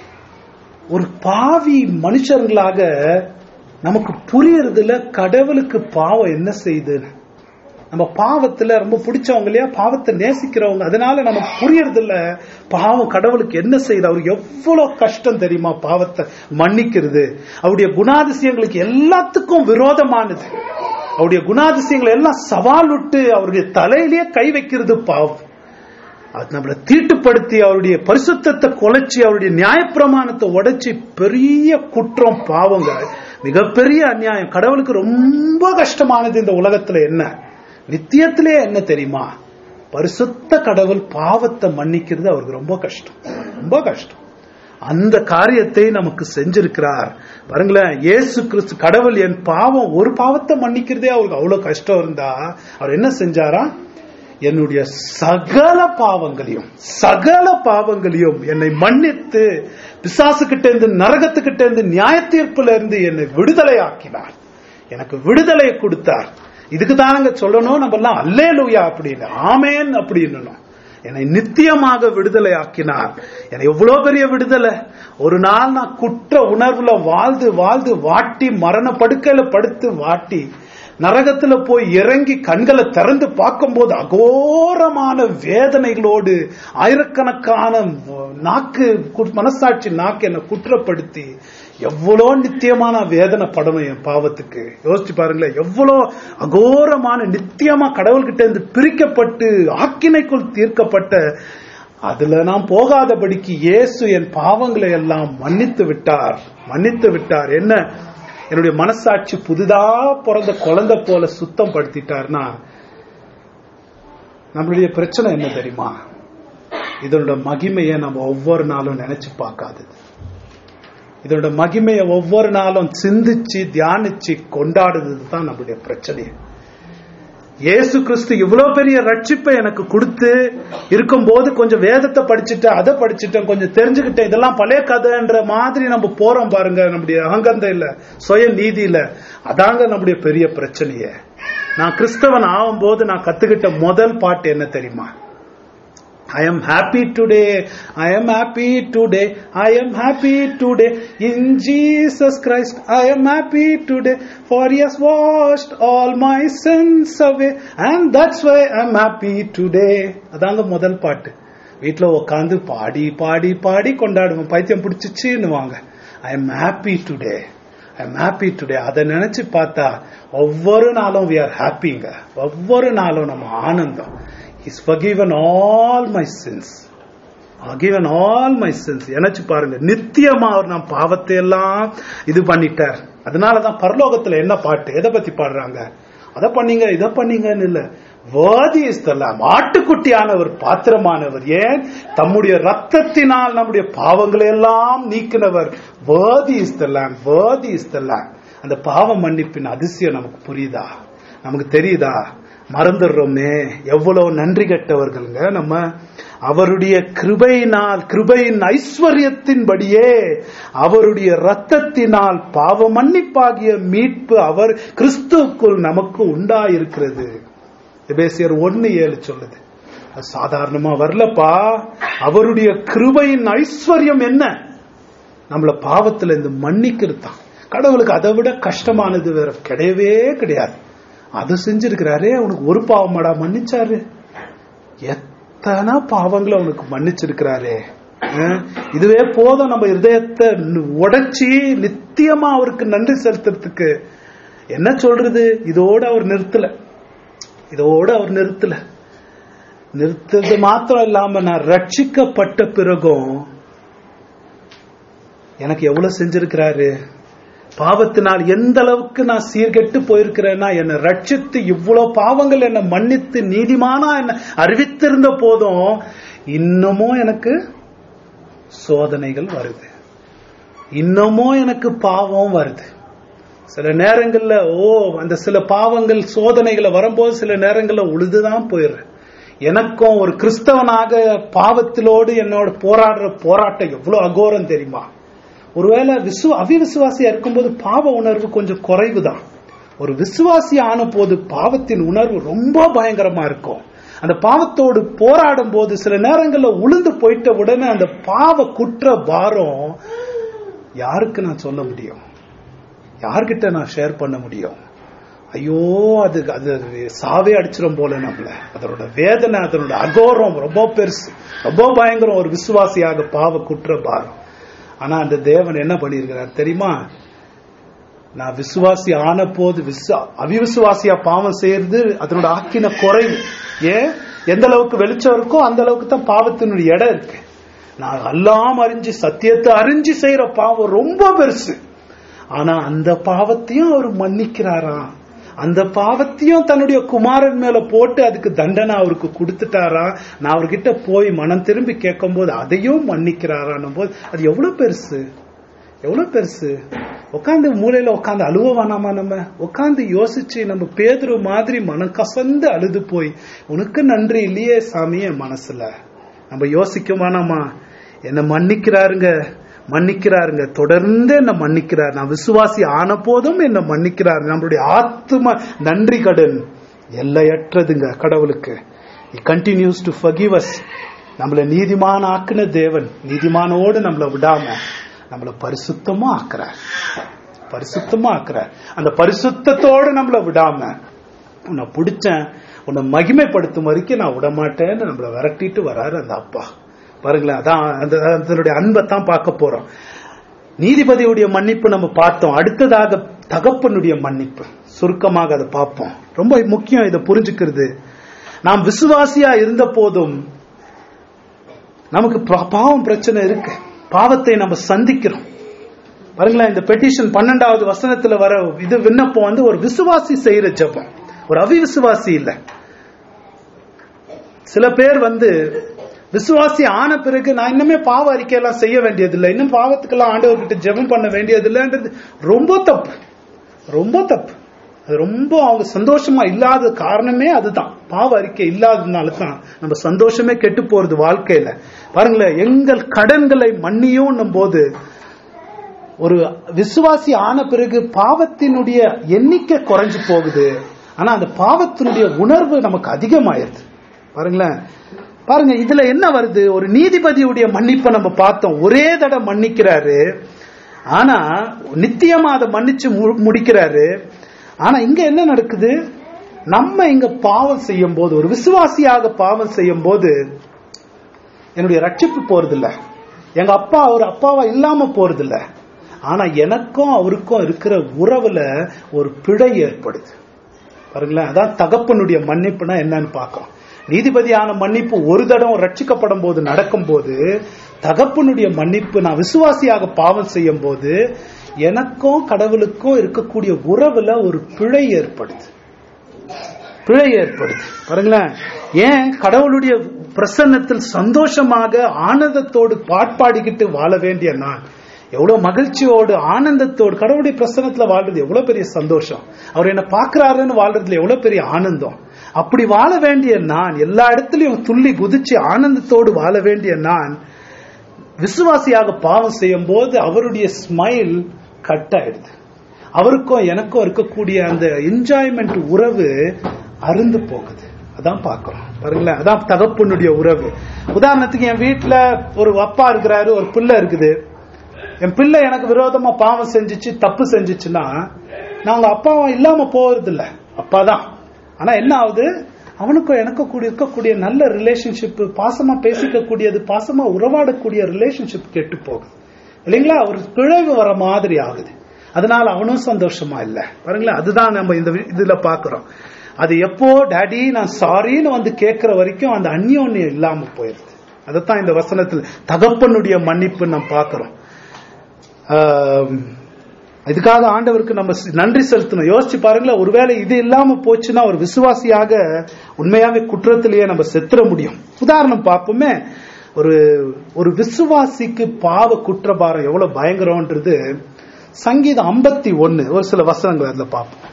ஒரு பாவி மனுஷர்களாக நமக்கு புரியறதுல கடவுளுக்கு பாவம் என்ன செய்யுதுன்னு நம்ம பாவத்துல ரொம்ப பிடிச்சவங்க இல்லையா பாவத்தை நேசிக்கிறவங்க அதனால நமக்கு புரியறது இல்ல பாவம் கடவுளுக்கு என்ன செய்யுது அவர் எவ்வளவு கஷ்டம் தெரியுமா பாவத்தை மன்னிக்கிறது அவருடைய குணாதிசயங்களுக்கு எல்லாத்துக்கும் விரோதமானது அவருடைய குணாதிசயங்களை எல்லாம் சவால் விட்டு அவருடைய தலையிலேயே கை வைக்கிறது பாவம் அது நம்மளை தீட்டுப்படுத்தி அவருடைய பரிசுத்தத்தை குலைச்சி அவருடைய நியாயப்பிரமாணத்தை உடைச்சி பெரிய குற்றம் பாவங்க மிகப்பெரிய அநியாயம் கடவுளுக்கு ரொம்ப கஷ்டமானது இந்த உலகத்துல என்ன நித்தியத்திலே என்ன தெரியுமா பரிசுத்த கடவுள் பாவத்தை மன்னிக்கிறது அவருக்கு ரொம்ப கஷ்டம் ரொம்ப கஷ்டம் அந்த காரியத்தை நமக்கு செஞ்சிருக்கிறார் பாருங்களேன் இயேசு கிறிஸ்து கடவுள் என் பாவம் ஒரு பாவத்தை மன்னிக்கிறதே அவருக்கு அவ்வளவு கஷ்டம் இருந்தா அவர் என்ன செஞ்சாரா என்னுடைய சகல பாவங்களையும் சகல பாவங்களையும் என்னை மன்னித்து பிசாசுகிட்ட இருந்து நரகத்துக்கிட்ட இருந்து நியாய தீர்ப்புல இருந்து என்னை விடுதலை ஆக்கினார் எனக்கு விடுதலை கொடுத்தார் இதுக்கு தானங்க சொல்லணும் நம்ம எல்லாம் அல்லேலூயா அப்படின்னு ஆமேன் அப்படின்னு என்னை நித்தியமாக விடுதலை ஆக்கினார் என்னை எவ்வளவு பெரிய விடுதலை ஒரு நாள் நான் குற்ற உணர்வுல வாழ்ந்து வாழ்ந்து வாட்டி மரண படுக்கையில படுத்து வாட்டி நரகத்துல போய் இறங்கி கண்களை திறந்து பார்க்கும்போது அகோரமான வேதனைகளோடு ஆயிரக்கணக்கான நாக்கு கு- மனசாட்சி நாக்கு என்னை குற்றப்படுத்தி எவ்வளோ நித்தியமான வேதனை படணும் என் பாவத்துக்கு யோசிச்சு பாருங்களேன் எவ்வளோ அகோரமான நித்தியமா கடவுள்கிட்ட இருந்து பிரிக்கப்பட்டு ஆக்கினைக்குள் தீர்க்கப்பட்ட அதுல நான் போகாதபடிக்கு இயேசு என் பாவங்களை எல்லாம் மன்னித்து விட்டார் மன்னித்து விட்டார் என்ன என்னுடைய மனசாட்சி புதிதா பிறந்த குழந்தை போல சுத்தம் படுத்திட்டார்னா நம்மளுடைய பிரச்சனை என்ன தெரியுமா இதனோட மகிமையை நம்ம ஒவ்வொரு நாளும் நினைச்சு பார்க்காதது இதனோட மகிமையை ஒவ்வொரு நாளும் சிந்திச்சு தியானிச்சு கொண்டாடுறது தான் நம்மளுடைய பிரச்சனை இயேசு கிறிஸ்து இவ்வளவு பெரிய ரட்சிப்பை எனக்கு கொடுத்து இருக்கும்போது கொஞ்சம் வேதத்தை படிச்சுட்டேன் அதை படிச்சுட்டேன் கொஞ்சம் தெரிஞ்சுக்கிட்டேன் இதெல்லாம் பழைய கதைன்ற மாதிரி நம்ம போறோம் பாருங்க நம்முடைய அகங்கந்தையில சுய நீதியில அதாங்க நம்முடைய பெரிய பிரச்சனையே நான் கிறிஸ்தவன் ஆகும்போது நான் கத்துக்கிட்ட முதல் பாட்டு என்ன தெரியுமா I am happy today. I am happy today. I am happy today. In Jesus Christ, I am happy today. For He has washed all my sins away. And that's why I'm happy today. அதாங்க முதல் பாட்டு வீட்டுல உட்காந்து பாடி பாடி பாடி கொண்டாடுவோம் பைத்தியம் பிடிச்சிச்சுன்னுவாங்க I am happy today I am happy today அதை நினைச்சு பார்த்தா ஒவ்வொரு நாளும் வி ஆர் ஹாப்பிங்க ஒவ்வொரு நாளும் நம்ம ஆனந்தம் is forgiven all my sins given all my sins நினைச்சு பாருங்க நித்தியமா அவர் நாம் பாவத்தை எல்லாம் இது பண்ணிட்டார் அதனாலதான் பரலோகத்துல என்ன பாட்டு எதை பத்தி பாடுறாங்க அதை பண்ணீங்க இதை பண்ணீங்கன்னு இல்ல வேதி இஸ்தலாம் ஆட்டுக்குட்டியானவர் பாத்திரமானவர் ஏன் தம்முடைய ரத்தத்தினால் நம்முடைய பாவங்களை எல்லாம் நீக்கினவர் வேதி இஸ்தலாம் வேதி இஸ்தலாம் அந்த பாவ மன்னிப்பின் அதிசயம் நமக்கு புரியுதா நமக்கு தெரியுதா மறந்துடுறோமே எவ்வளவு நன்றி கெட்டவர்கள்ங்க நம்ம அவருடைய கிருபையினால் கிருபையின் ஐஸ்வர்யத்தின்படியே அவருடைய ரத்தத்தினால் பாவ மன்னிப்பாகிய மீட்பு அவர் கிறிஸ்துவுக்குள் நமக்கு உண்டாயிருக்கிறது எபேசியர் ஒன்னு ஏழு சொல்லுது அது சாதாரணமா வரலப்பா அவருடைய கிருபையின் ஐஸ்வர்யம் என்ன நம்மள பாவத்துல இருந்து மன்னிக்கிறது தான் கடவுளுக்கு அதை விட கஷ்டமானது வேற கிடையவே கிடையாது அது செஞ்சிருக்கிறாரே உனக்கு ஒரு பாவமாடா மன்னிச்சாரு எத்தனை பாவங்களை உனக்கு மன்னிச்சிருக்கிறாரே அஹ், இதுவே போதும் நம்ம இருதயத்தை உடைச்சி நித்தியமா அவருக்கு நன்றி செலுத்துறதுக்கு என்ன சொல்றது இதோட அவர் நிறுத்தல இதோட அவர் நிறுத்தல நிறுத்தது மாத்திரம் இல்லாம நான் ரட்சிக்கப்பட்ட பிறகும் எனக்கு எவ்வளவு செஞ்சிருக்கிறாரு பாவத்தினால் எந்த அளவுக்கு நான் சீர்கெட்டு போயிருக்கிறேன்னா என்னை ரட்சித்து இவ்வளவு பாவங்கள் என்னை மன்னித்து நீதிமானா என்ன அறிவித்திருந்த போதும் இன்னமும் எனக்கு சோதனைகள் வருது இன்னமும் எனக்கு பாவம் வருது சில நேரங்கள்ல ஓ அந்த சில பாவங்கள் சோதனைகளை வரும்போது சில நேரங்கள்ல உழுதுதான் போயிடுறேன் எனக்கும் ஒரு கிறிஸ்தவனாக பாவத்திலோடு என்னோட போராடுற போராட்டம் எவ்வளவு அகோரம் தெரியுமா ஒருவேளை விசு அவிவிசுவாசியா இருக்கும்போது பாவ உணர்வு கொஞ்சம் குறைவுதான் ஒரு விசுவாசி ஆன போது பாவத்தின் உணர்வு ரொம்ப பயங்கரமா இருக்கும் அந்த பாவத்தோடு போராடும் போது சில நேரங்கள்ல உளுந்து போயிட்ட உடனே அந்த பாவ குற்ற பாரம் யாருக்கு நான் சொல்ல முடியும் யார்கிட்ட நான் ஷேர் பண்ண முடியும் ஐயோ அது அது சாவே அடிச்சிடும் போல நம்மள அதனோட வேதனை அதனோட அகோரம் ரொம்ப பெருசு ரொம்ப பயங்கரம் ஒரு விசுவாசியாக பாவ குற்ற பாரம் ஆனா அந்த தேவன் என்ன பண்ணியிருக்கிறார் தெரியுமா நான் விசுவாசி ஆன போது விசு அவிவிசுவாசியா பாவம் செய்யறது அதனோட ஆக்கின குறைவு ஏன் எந்த அளவுக்கு வெளிச்சம் இருக்கோ அந்த அளவுக்கு தான் பாவத்தினுடைய இடம் இருக்கு நான் எல்லாம் அறிஞ்சு சத்தியத்தை அறிஞ்சு செய்யற பாவம் ரொம்ப பெருசு ஆனா அந்த பாவத்தையும் அவர் மன்னிக்கிறாராம் அந்த பாவத்தையும் தன்னுடைய குமாரன் மேல போட்டு அதுக்கு தண்டனை அவருக்கு கொடுத்துட்டாரா நான் அவர்கிட்ட போய் மனம் திரும்பி கேட்கும் போது அதையும் மன்னிக்கிறாரான்னும் போது அது எவ்வளவு பெருசு எவ்வளவு பெருசு உட்காந்து மூலையில உட்காந்து அழுவ வேணாமா நம்ம உட்காந்து யோசிச்சு நம்ம பேதுரு மாதிரி மனம் கசந்து அழுது போய் உனக்கு நன்றி இல்லையே சாமி என் மனசுல நம்ம யோசிக்க வேணாமா என்ன மன்னிக்கிறாருங்க மன்னிக்கிறாருங்க தொடர்ந்து என்ன மன்னிக்கிறார் நான் விசுவாசி ஆன போதும் என்ன மன்னிக்கிறார் நம்மளுடைய ஆத்ம நன்றி கடன் எல்லையற்றதுங்க கடவுளுக்கு கண்டினியூஸ் டு forgive us நம்மளை நீதிமான ஆக்குன தேவன் நீதிமானோடு நம்மளை விடாம நம்மளை பரிசுத்தமா ஆக்குறார் பரிசுத்தமா ஆக்குறார் அந்த பரிசுத்தத்தோடு நம்மளை விடாம உன்னை பிடிச்சேன் உன்னை மகிமைப்படுத்தும் வரைக்கும் நான் விடமாட்டேன்னு நம்மளை விரட்டிட்டு வராரு அந்த அப்பா பாருங்களேன் அதான் அந்த அதனுடைய அன்பை தான் பார்க்க போறோம் நீதிபதியுடைய மன்னிப்பு நம்ம பார்த்தோம் அடுத்ததாக தகப்பனுடைய மன்னிப்பு சுருக்கமாக அதை பார்ப்போம் ரொம்ப முக்கியம் இதை புரிஞ்சுக்கிறது நாம் விசுவாசியா இருந்த போதும் நமக்கு பா- பாவம் பிரச்சனை இருக்கு பாவத்தை நம்ம சந்திக்கிறோம் பாருங்களேன் இந்த பெட்டிஷன் பன்னெண்டாவது வசனத்துல வர இது விண்ணப்பம் வந்து ஒரு விசுவாசி செய்யற ஜெபம் ஒரு அவிவிசுவாசி இல்ல சில பேர் வந்து விசுவாசி ஆன பிறகு நான் இன்னுமே பாவ அறிக்கையெல்லாம் செய்ய வேண்டியதில்லை இன்னும் பாவத்துக்கெல்லாம் ஆண்டவர்கிட்ட ஜெபம் பண்ண வேண்டியதில்லைன்றது ரொம்ப தப்பு ரொம்ப தப்பு அது ரொம்ப அவங்க சந்தோஷமா இல்லாத காரணமே அதுதான் பாவ அறிக்கை இல்லாததுனால தான் நம்ம சந்தோஷமே கெட்டு போறது வாழ்க்கையில பாருங்களேன் எங்கள் கடன்களை மன்னியும் போது ஒரு விசுவாசி ஆன பிறகு பாவத்தினுடைய எண்ணிக்கை குறைஞ்சு போகுது ஆனா அந்த பாவத்தினுடைய உணர்வு நமக்கு அதிகமாயிருது பாருங்களேன் பாருங்க இதுல என்ன வருது ஒரு நீதிபதியுடைய மன்னிப்பை நம்ம பார்த்தோம் ஒரே தடவை மன்னிக்கிறாரு ஆனா நித்தியமா அதை மன்னிச்சு மு- முடிக்கிறாரு ஆனா இங்க என்ன நடக்குது நம்ம இங்க பாவம் செய்யும் போது ஒரு விசுவாசியாக பாவம் செய்யும் போது என்னுடைய ரட்சிப்பு போறதில்ல எங்க அப்பா ஒரு அப்பாவா இல்லாம போறதில்ல ஆனா எனக்கும் அவருக்கும் இருக்கிற உறவுல ஒரு பிழை ஏற்படுது பாருங்களேன் அதான் தகப்பனுடைய மன்னிப்புனா என்னன்னு பார்க்கிறோம் நீதிபதியான மன்னிப்பு ஒரு தடவை ரட்சிக்கப்படும் போது நடக்கும் போது தகப்பனுடைய மன்னிப்பு நான் விசுவாசியாக பாவம் செய்யும் போது எனக்கும் கடவுளுக்கும் இருக்கக்கூடிய உறவுல ஒரு பிழை ஏற்படுது பிழை ஏற்படுது பாருங்களேன் ஏன் கடவுளுடைய பிரசன்னத்தில் சந்தோஷமாக ஆனந்தத்தோடு பாட்பாடிக்கிட்டு வாழ வேண்டிய நான் எவ்வளவு மகிழ்ச்சியோடு ஆனந்தத்தோடு கடவுளுடைய பிரசன்னத்துல வாழ்றது எவ்வளவு பெரிய சந்தோஷம் அவர் என்ன பார்க்கிறாருன்னு வாழ்றதுல எவ்வளவு பெரிய ஆனந்தம் அப்படி வாழ வேண்டிய நான் எல்லா இடத்துலயும் துள்ளி குதிச்சு ஆனந்தத்தோடு வாழ வேண்டிய நான் விசுவாசியாக பாவம் செய்யும் போது அவருடைய ஸ்மைல் கட் ஆயிடுது அவருக்கும் எனக்கும் இருக்கக்கூடிய அந்த என்ஜாய்மெண்ட் உறவு அருந்து போகுது அதான் பார்க்கிறோம் பாருங்களேன் அதான் தகப்பனுடைய உறவு உதாரணத்துக்கு என் வீட்டுல ஒரு அப்பா இருக்கிறாரு ஒரு பிள்ளை இருக்குது என் பிள்ளை எனக்கு விரோதமா பாவம் செஞ்சுச்சு தப்பு செஞ்சுச்சுன்னா நான் அவங்க அப்பாவும் இல்லாம போறது இல்ல அப்பா தான் ஆனா என்ன ஆகுது அவனுக்கும் எனக்கும் கூடிய இருக்கக்கூடிய நல்ல ரிலேஷன்ஷிப் பாசமா பேசிக்கக்கூடியது பாசமா உறவாடக்கூடிய ரிலேஷன்ஷிப் கெட்டு போகும் இல்லைங்களா ஒரு பிழவு வர மாதிரி ஆகுது அதனால அவனும் சந்தோஷமா இல்ல பாருங்களேன் அதுதான் நம்ம இந்த வி- இதுல பாக்குறோம் அது எப்போ டாடி நான் சாரின்னு வந்து கேட்கிற வரைக்கும் அந்த அந்யோன்யம் இல்லாம போயிருது அதைத்தான் இந்த வசனத்தில் தகப்பனுடைய மன்னிப்பு நம்ம பார்க்கிறோம் ஆம், இதுக்காக ஆண்டவருக்கு நம்ம சி- நன்றி செலுத்தணும் யோசிச்சு பாருங்களேன் ஒருவேளை இது இல்லாம போச்சுன்னா ஒரு விசுவாசியாக உண்மையாவே குற்றத்திலேயே நம்ம செத்துற முடியும் உதாரணம் பார்ப்போமே ஒரு ஒரு விசுவாசிக்கு பாவ குற்றபாரம் எவ்வளவு பயங்கரம்ன்றது சங்கீதம் ஐம்பத்தி ஒன்னு ஒரு சில வசனங்கள் அதுல பார்ப்போம்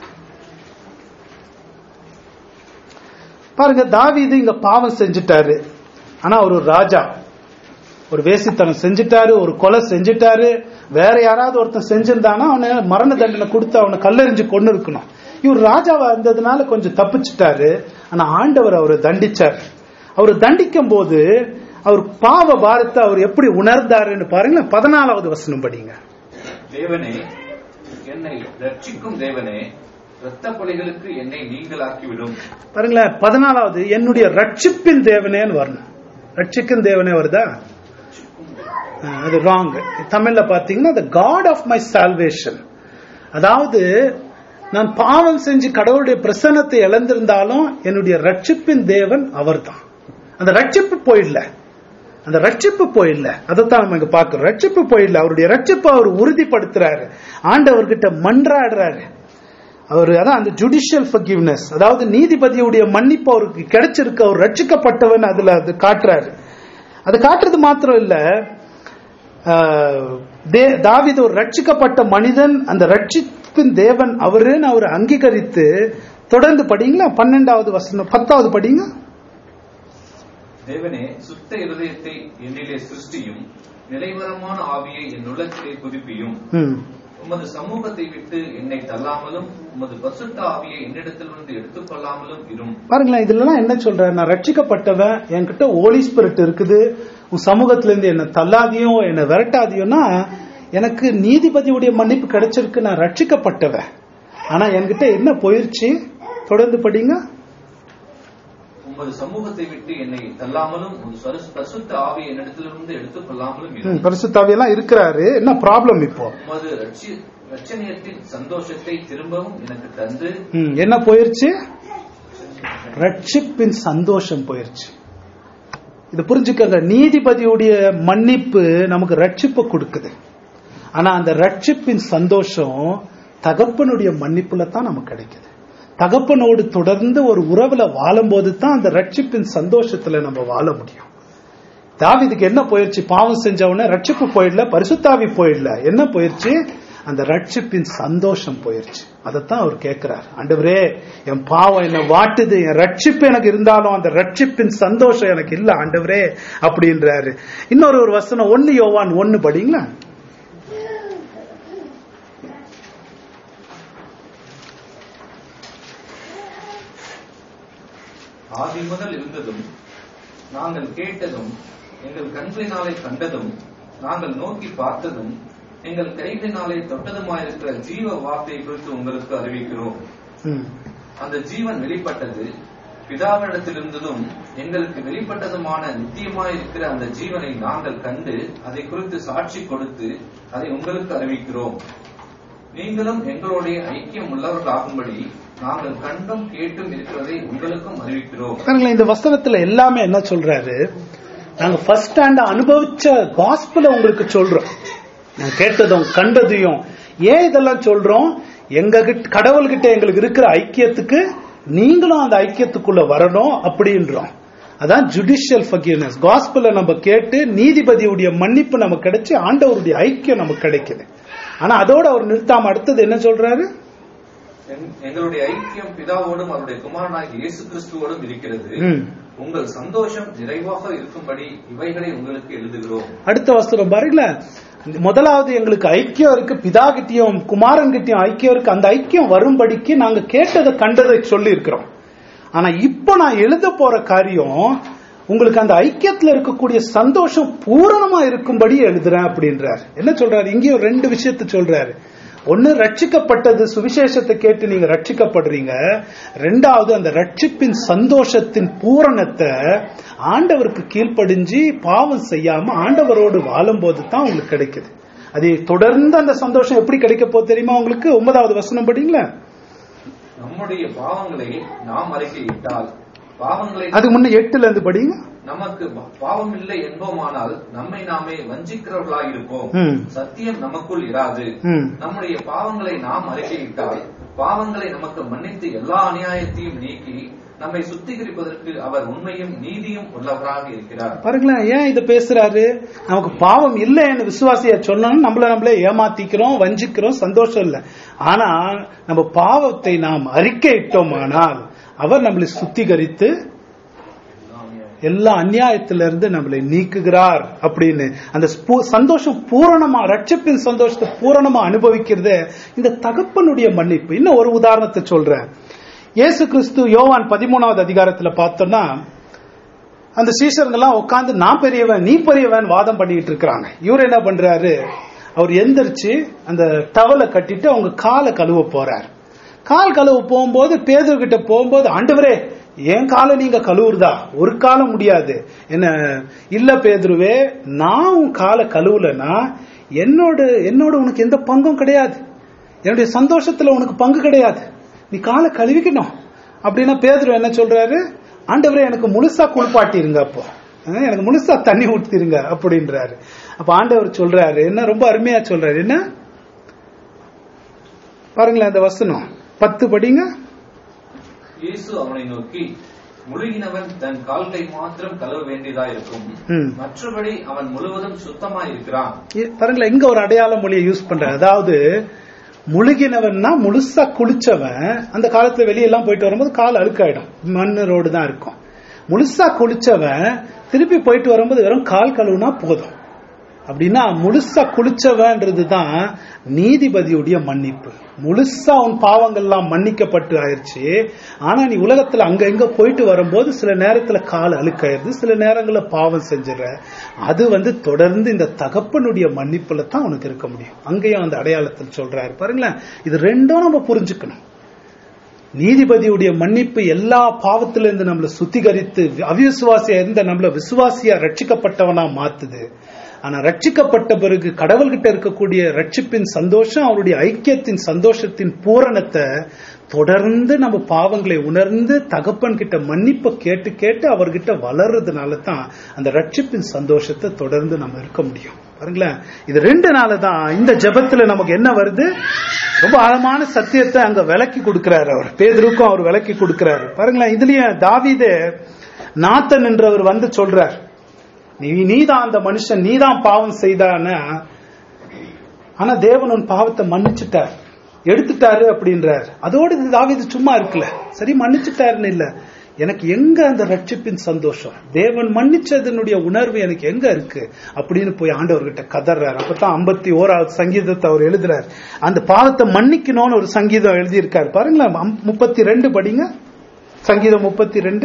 பாருங்க தாவீது இங்க பாவம் செஞ்சுட்டாரு ஆனா அவர் ஒரு ராஜா ஒரு வேசித்தனம் செஞ்சுட்டாரு ஒரு கொலை செஞ்சுட்டாரு வேற யாராவது ஒருத்தன் செஞ்சிருந்தானா அவனை மரண தண்டனை கொடுத்து அவனை கல்லெறிஞ்சு கொண்டு இருக்கணும் இவர் ராஜாவா இருந்ததுனால கொஞ்சம் தப்பிச்சிட்டாரு ஆனா ஆண்டவர் அவரை தண்டிச்சார் அவர் தண்டிக்கும் போது அவர் பாவ பாரத்தை அவர் எப்படி உணர்ந்தாருன்னு பாருங்களேன் பதினாலாவது வசனம் படிங்க தேவனே என்னை ரட்சிக்கும் தேவனே இரத்த கொலைகளுக்கு என்னை நீங்களாக்கிவிடும் பாருங்களேன் பதினாலாவது என்னுடைய ரட்சிப்பின் தேவனேன்னு வரணும் ரட்சிக்கும் தேவனே வருதா அஹ் அது ராங் தமிழ்ல பாத்தீங்கன்னா the God of my salvation அதாவது நான் பாவம் செஞ்சு கடவுளுடைய பிரசன்னத்தை இழந்திருந்தாலும் என்னுடைய ரட்சிப்பின் தேவன் அவர்தான் அந்த ரட்சிப்பு போயிடல அந்த ரட்சிப்பு போயிடல அதைத்தான் நம்ம இங்க பார்க்கிறோம் ரட்சிப்பு போயிடல அவருடைய ரட்சிப்பை அவர் உறுதிப்படுத்துறாரு ஆண்டவர்கிட்ட மன்றாடுறாரு அவர் அதான் அந்த ஜுடிஷியல் forgiveness அதாவது நீதிபதியுடைய மன்னிப்பு அவருக்கு கிடைச்சிருக்கு அவர் ரட்சிக்கப்பட்டவன் அதுல அது காட்டுறாரு அது காட்டுறது மாத்திரம் இல்ல ஆஹ், தே- தாவீது ஒரு ரட்சிக்கப்பட்ட மனிதன் அந்த ரட்சிப்பின் தேவன் அவருன்னு அவர் அங்கீகரித்து தொடர்ந்து படிங்களா பன்னெண்டாவது வசனம் பத்தாவது படிங்க தேவனே சுத்த இருதயத்தை என்னிலே சிருஷ்டியும் நிலைவரமான ஆவியை என் உள்ளத்திலே புதுப்பியும் ம். உமது சமூகத்தை விட்டு என்னை தள்ளாமலும் உமது பசுத்த ஆவியை என்னிடத்திலிருந்து எடுத்துக்கொள்ளாமலும் இரும் பாருங்களேன் இதுலலாம் என்ன சொல்றாரு நான் ரட்சிக்கப்பட்டவன் என்கிட்ட ஓலி ஸ்பிரிட் இருக்குது உன் சமூகத்துல இருந்து என்ன தள்ளாதியும் என்ன விரட்டாதியும்னா எனக்கு நீதிபதியுடைய மன்னிப்பு கிடைச்சிருக்கு நான் ரட்சிக்கப்பட்டவன் ஆனா என்கிட்ட என்ன போயிருச்சு தொடர்ந்து படிங்க உமது சமூகத்தை விட்டு என்னை தள்ளாமலும் உமது சரு- பரிசுத்த ஆவியை என்னிடத்திலிருந்து எடுத்துக்கொள்ளாமலும் ம், இரும் பரிசுத்தாவியெல்லாம் இருக்கிறாரு என்ன ப்ராப்ளம் இப்போ உமது ரட்சி- ரட்சணியத்தின் சந்தோஷத்தை திரும்பவும் எனக்கு தந்து ம், என்ன போயிருச்சு ரட்சிப்பின் சந்தோஷம் போயிருச்சு இது புரிஞ்சுக்கங்க நீதிபதியுடைய மன்னிப்பு நமக்கு ரட்சிப்பை கொடுக்குது ஆனா அந்த ரட்சிப்பின் சந்தோஷம் தகப்பனுடைய மன்னிப்புல தான் நமக்கு கிடைக்குது தகப்பனோடு தொடர்ந்து ஒரு உறவுல வாழும்போது தான் அந்த ரட்சிப்பின் சந்தோஷத்துல நம்ம வாழ முடியும் தாவீதுக்கு என்ன போயிருச்சு பாவம் செஞ்சவன ரட்சிப்பு போயிடல பரிசுத்தாவி போயிடல என்ன போயிருச்சு அந்த ரட்சிப்பின் சந்தோஷம் போயிருச்சு அதைத்தான் அவர் கேட்கிறார் ஆண்டவரே என் பாவம் என்ன வாட்டுது என் ரட்சிப்பு எனக்கு இருந்தாலும் அந்த ரட்சிப்பின் சந்தோஷம் எனக்கு இல்ல ஆண்டவரே அப்படின்றாரு இன்னொரு ஒரு வசனம் ஒன்னு யோவான் ஒன்னு படிங்களா ஆதி முதல் இருந்ததும் நாங்கள் கேட்டதும் எங்கள் கண்களினாலே கண்டதும் நாங்கள் நோக்கி பார்த்ததும் எங்கள் கைகளினாலே தொட்டதுமாயிருக்கிற ஜீவ வார்த்தையை குறித்து உங்களுக்கு அறிவிக்கிறோம் ம். அந்த ஜீவன் வெளிப்பட்டது பிதாவிடத்திலிருந்ததும் எங்களுக்கு வெளிப்பட்டதுமான நித்தியமாயிருக்கிற அந்த ஜீவனை நாங்கள் கண்டு அதை குறித்து சாட்சி கொடுத்து அதை உங்களுக்கு அறிவிக்கிறோம் நீங்களும் எங்களுடைய ஐக்கியம் உள்ளவர்களாகும்படி நாங்கள் கண்டும் கேட்டும் இருக்கிறதை உங்களுக்கும் அறிவிக்கிறோம் பாருங்களேன் இந்த வசனத்துல எல்லாமே என்ன சொல்றாரு நாங்க ஃபர்ஸ்ட் ஹேண்ட் அனுபவிச்ச காஸ்பல உங்களுக்கு சொல்றோம் நான் கேட்டதும் கண்டதையும் ஏன் இதெல்லாம் சொல்றோம் எங்க கிட்ட கடவுள்கிட்ட எங்களுக்கு இருக்கிற ஐக்கியத்துக்கு நீங்களும் அந்த ஐக்கியத்துக்குள்ள வரணும் அப்படின்றோம் அதான் ஜுடிஷியல் forgiveness காஸ்பல நம்ம கேட்டு நீதிபதியுடைய மன்னிப்பு நமக்கு கிடைச்சு ஆண்டவருடைய ஐக்கியம் நமக்கு கிடைக்குது ஆனா அதோட அவர் நிறுத்தாம அடுத்தது என்ன சொல்றாரு எங்- எங்களுடைய ஐக்கியம் பிதாவோடும் அவருடைய குமாரனாகிய இயேசு கிறிஸ்துவோடும் இருக்கிறது ம். உங்கள் சந்தோஷம் நிறைவாக இருக்கும்படி இவைகளை உங்களுக்கு எழுதுகிறோம் அடுத்த வசனம் பாருங்களேன் முதலாவது எங்களுக்கு ஐக்கியம் இருக்கு பிதா கிட்டயும் குமாரன் கிட்டயும் ஐக்கியம் இருக்கு அந்த ஐக்கியம் வரும்படிக்கு நாங்க கேட்டதை கண்டதை சொல்லி இருக்கிறோம் ஆனா இப்போ நான் எழுத போற காரியம் உங்களுக்கு அந்த ஐக்கியத்துல இருக்கக்கூடிய சந்தோஷம் பூரணமா இருக்கும்படி எழுதுறேன் அப்படின்றார் என்ன சொல்றாரு இங்கேயும் ரெண்டு விஷயத்த சொல்றாரு ஒண்ணு ரட்சிக்கப்பட்டது சுவிசேஷத்தை கேட்டு நீங்க ரட்சிக்கப்படுறீங்க ரெண்டாவது அந்த ரட்சிப்பின் சந்தோஷத்தின் பூரணத்தை ஆண்டவருக்கு கீழ்ப்படிஞ்சு பாவம் செய்யாம ஆண்டவரோடு வாழும்போது தான் உங்களுக்கு கிடைக்குது அது தொடர்ந்து அந்த சந்தோஷம் எப்படி கிடைக்க போகுது தெரியுமா உங்களுக்கு ஒன்பதாவது வசனம் படிங்களா நம்முடைய பாவங்களை நாம் அறிக்கையிட்டால் பாவங்களை அதுக்கு முன்ன எட்டுல இருந்து படிங்க நமக்கு பாவம் இல்லை என்போமானால் நம்மை நாமே வஞ்சிக்கிறவர்களாயிருப்போம் ம். சத்தியம் நமக்குள் இராது ம். நம்முடைய பாவங்களை நாம் அறிக்கையிட்டால் பாவங்களை நமக்கு மன்னித்து எல்லா அநியாயத்தையும் நீக்கி நம்மை சுத்திகரிப்பதற்கு அவர் உண்மையும் நீதியும் உள்ளவராக இருக்கிறார் பாருங்களேன் ஏன் இதை பேசுறாரு நமக்கு பாவம் இல்லைன்னு விசுவாசியா சொன்னோம் நம்மள நம்மளே ஏமாத்திக்கிறோம் வஞ்சிக்கிறோம் சந்தோஷம் இல்லை ஆனா நம்ம பாவத்தை நாம் அறிக்கையிட்டோமானால் அவர் நம்மளை சுத்திகரித்து எல்லா அநியாயத்திலிருந்து நம்மளை நீக்குகிறார் அப்படின்னு அந்த ஸ்பூ- சந்தோஷம் பூரணமா ரட்சிப்பின் சந்தோஷத்தை பூரணமா அனுபவிக்கிறது இந்த தகப்பனுடைய மன்னிப்பு இன்னும் ஒரு உதாரணத்தை சொல்றேன் இயேசு கிறிஸ்து யோவான் பதிமூணாவது அதிகாரத்துல பார்த்தோம்னா அந்த சீஷர்கள்லாம் உட்கார்ந்து நான் பெரியவன் நீ பெரியவன் வாதம் பண்ணிட்டு இருக்கிறாங்க இவர் என்ன பண்றாரு அவர் எந்திரிச்சு அந்த டவலை கட்டிட்டு அவங்க காலை கழுவ போறார் கால் கழுவ போகும்போது பேதர் கிட்ட போகும்போது ஆண்டவரே என் காலை நீங்க கழுவுறதா ஒரு காலம் முடியாது என்ன இல்ல பேதுருவே நான் உன் காலை கழுவலனா என்னோட என்னோட உனக்கு எந்த பங்கும் கிடையாது என்னுடைய சந்தோஷத்துல உனக்கு பங்கு கிடையாது நீ காலை கழுவிக்கணும் அப்படின்னா பேதுரு என்ன சொல்றாரு ஆண்டவரே எனக்கு முழுசா குளிப்பாட்டிருங்க அப்போ அஹ் எனக்கு முழுசா தண்ணி ஊத்திருங்க அப்படின்றாரு அப்ப ஆண்டவர் சொல்றாரு என்ன ரொம்ப அருமையா சொல்றாரு என்ன பாருங்களேன் அந்த வசனம் பத்து படிங்க இயேசு அவனை நோக்கி முழுகினவன் தன் கால்களை மாத்திரம் கழுவ வேண்டியதாயிருக்கும் ம். மற்றபடி அவன் முழுவதும் சுத்தமாயிருக்கிறான் இ- பாருங்களேன் இங்க ஒரு அடையாள மொழியை யூஸ் பண்றாரு அதாவது முழுகினவன்னா முழுசா குளிச்சவன் அந்த காலத்துல வெளியெல்லாம் போயிட்டு வரும்போது கால் அழுக்காயிடும் மண்ணு ரோடு தான் இருக்கும் முழுசா குளிச்சவன் திருப்பி போயிட்டு வரும்போது வெறும் கால் கழுவுனா போதும் அப்படின்னா முழுசா குளிச்சவன்றது தான் நீதிபதியுடைய மன்னிப்பு முழுசா உன் பாவங்கள்லாம் மன்னிக்கப்பட்டு ஆயிருச்சு ஆனா நீ உலகத்துல அங்க எங்க போயிட்டு வரும்போது சில நேரத்துல கால் அழுக்காயிருது சில நேரங்கள்ல பாவம் செஞ்சிடற அது வந்து தொடர்ந்து இந்த தகப்பனுடைய மன்னிப்புல தான் உனக்கு இருக்க முடியும் அங்கேயும் அந்த அடையாளத்தில் சொல்றாரு பாருங்களேன் இது ரெண்டும் நம்ம புரிஞ்சுக்கணும் நீதிபதியுடைய மன்னிப்பு எல்லா பாவத்திலிருந்து நம்மளை சுத்திகரித்து அவிசுவாசியா இருந்த நம்மள விசுவாசியா ரட்சிக்கப்பட்டவனா மாத்துது ஆனா ரட்சிக்கப்பட்ட பிறகு கடவுள்கிட்ட இருக்கக்கூடிய ரட்சிப்பின் சந்தோஷம் அவருடைய ஐக்கியத்தின் சந்தோஷத்தின் பூரணத்தை தொடர்ந்து நம்ம பாவங்களை உணர்ந்து தகப்பன் கிட்ட மன்னிப்பை கேட்டு கேட்டு அவர்கிட்ட வளர்றதுனால தான் அந்த ரட்சிப்பின் சந்தோஷத்தை தொடர்ந்து நம்ம இருக்க முடியும் பாருங்களேன் இது ரெண்டு நாள் தான் இந்த ஜெபத்துல நமக்கு என்ன வருது ரொம்ப ஆழமான சத்தியத்தை அங்க விளக்கி கொடுக்கிறாரு அவர் பேதருக்கும் அவர் விளக்கி கொடுக்கிறாரு பாருங்களேன் இதுலயும் தாவீதே நாத்தன் என்றவர் வந்து சொல்றார் நீ நீதான் அந்த மனுஷன் நீதான் பாவம் செய்தான ஆனா தேவன் உன் பாவத்தை மன்னிச்சுட்டார் எடுத்துட்டாரு அப்படின்றார் அதோடு இது தாவீது சும்மா இருக்குல்ல சரி மன்னிச்சுட்டாருன்னு இல்ல எனக்கு எங்க அந்த ரட்சிப்பின் சந்தோஷம் தேவன் மன்னிச்சதனுடைய உணர்வு எனக்கு எங்க இருக்கு அப்படின்னு போய் ஆண்டவர்கிட்ட கதறாரு அப்பதான் ஐம்பத்தி ஓராவது சங்கீதத்தை அவர் எழுதுறார் அந்த பாவத்தை மன்னிக்கணும்னு ஒரு சங்கீதம் எழுதியிருக்காரு பாருங்களேன் அம்- முப்பத்தி ரெண்டு படிங்க சங்கீதம் முப்பத்தி ரெண்டு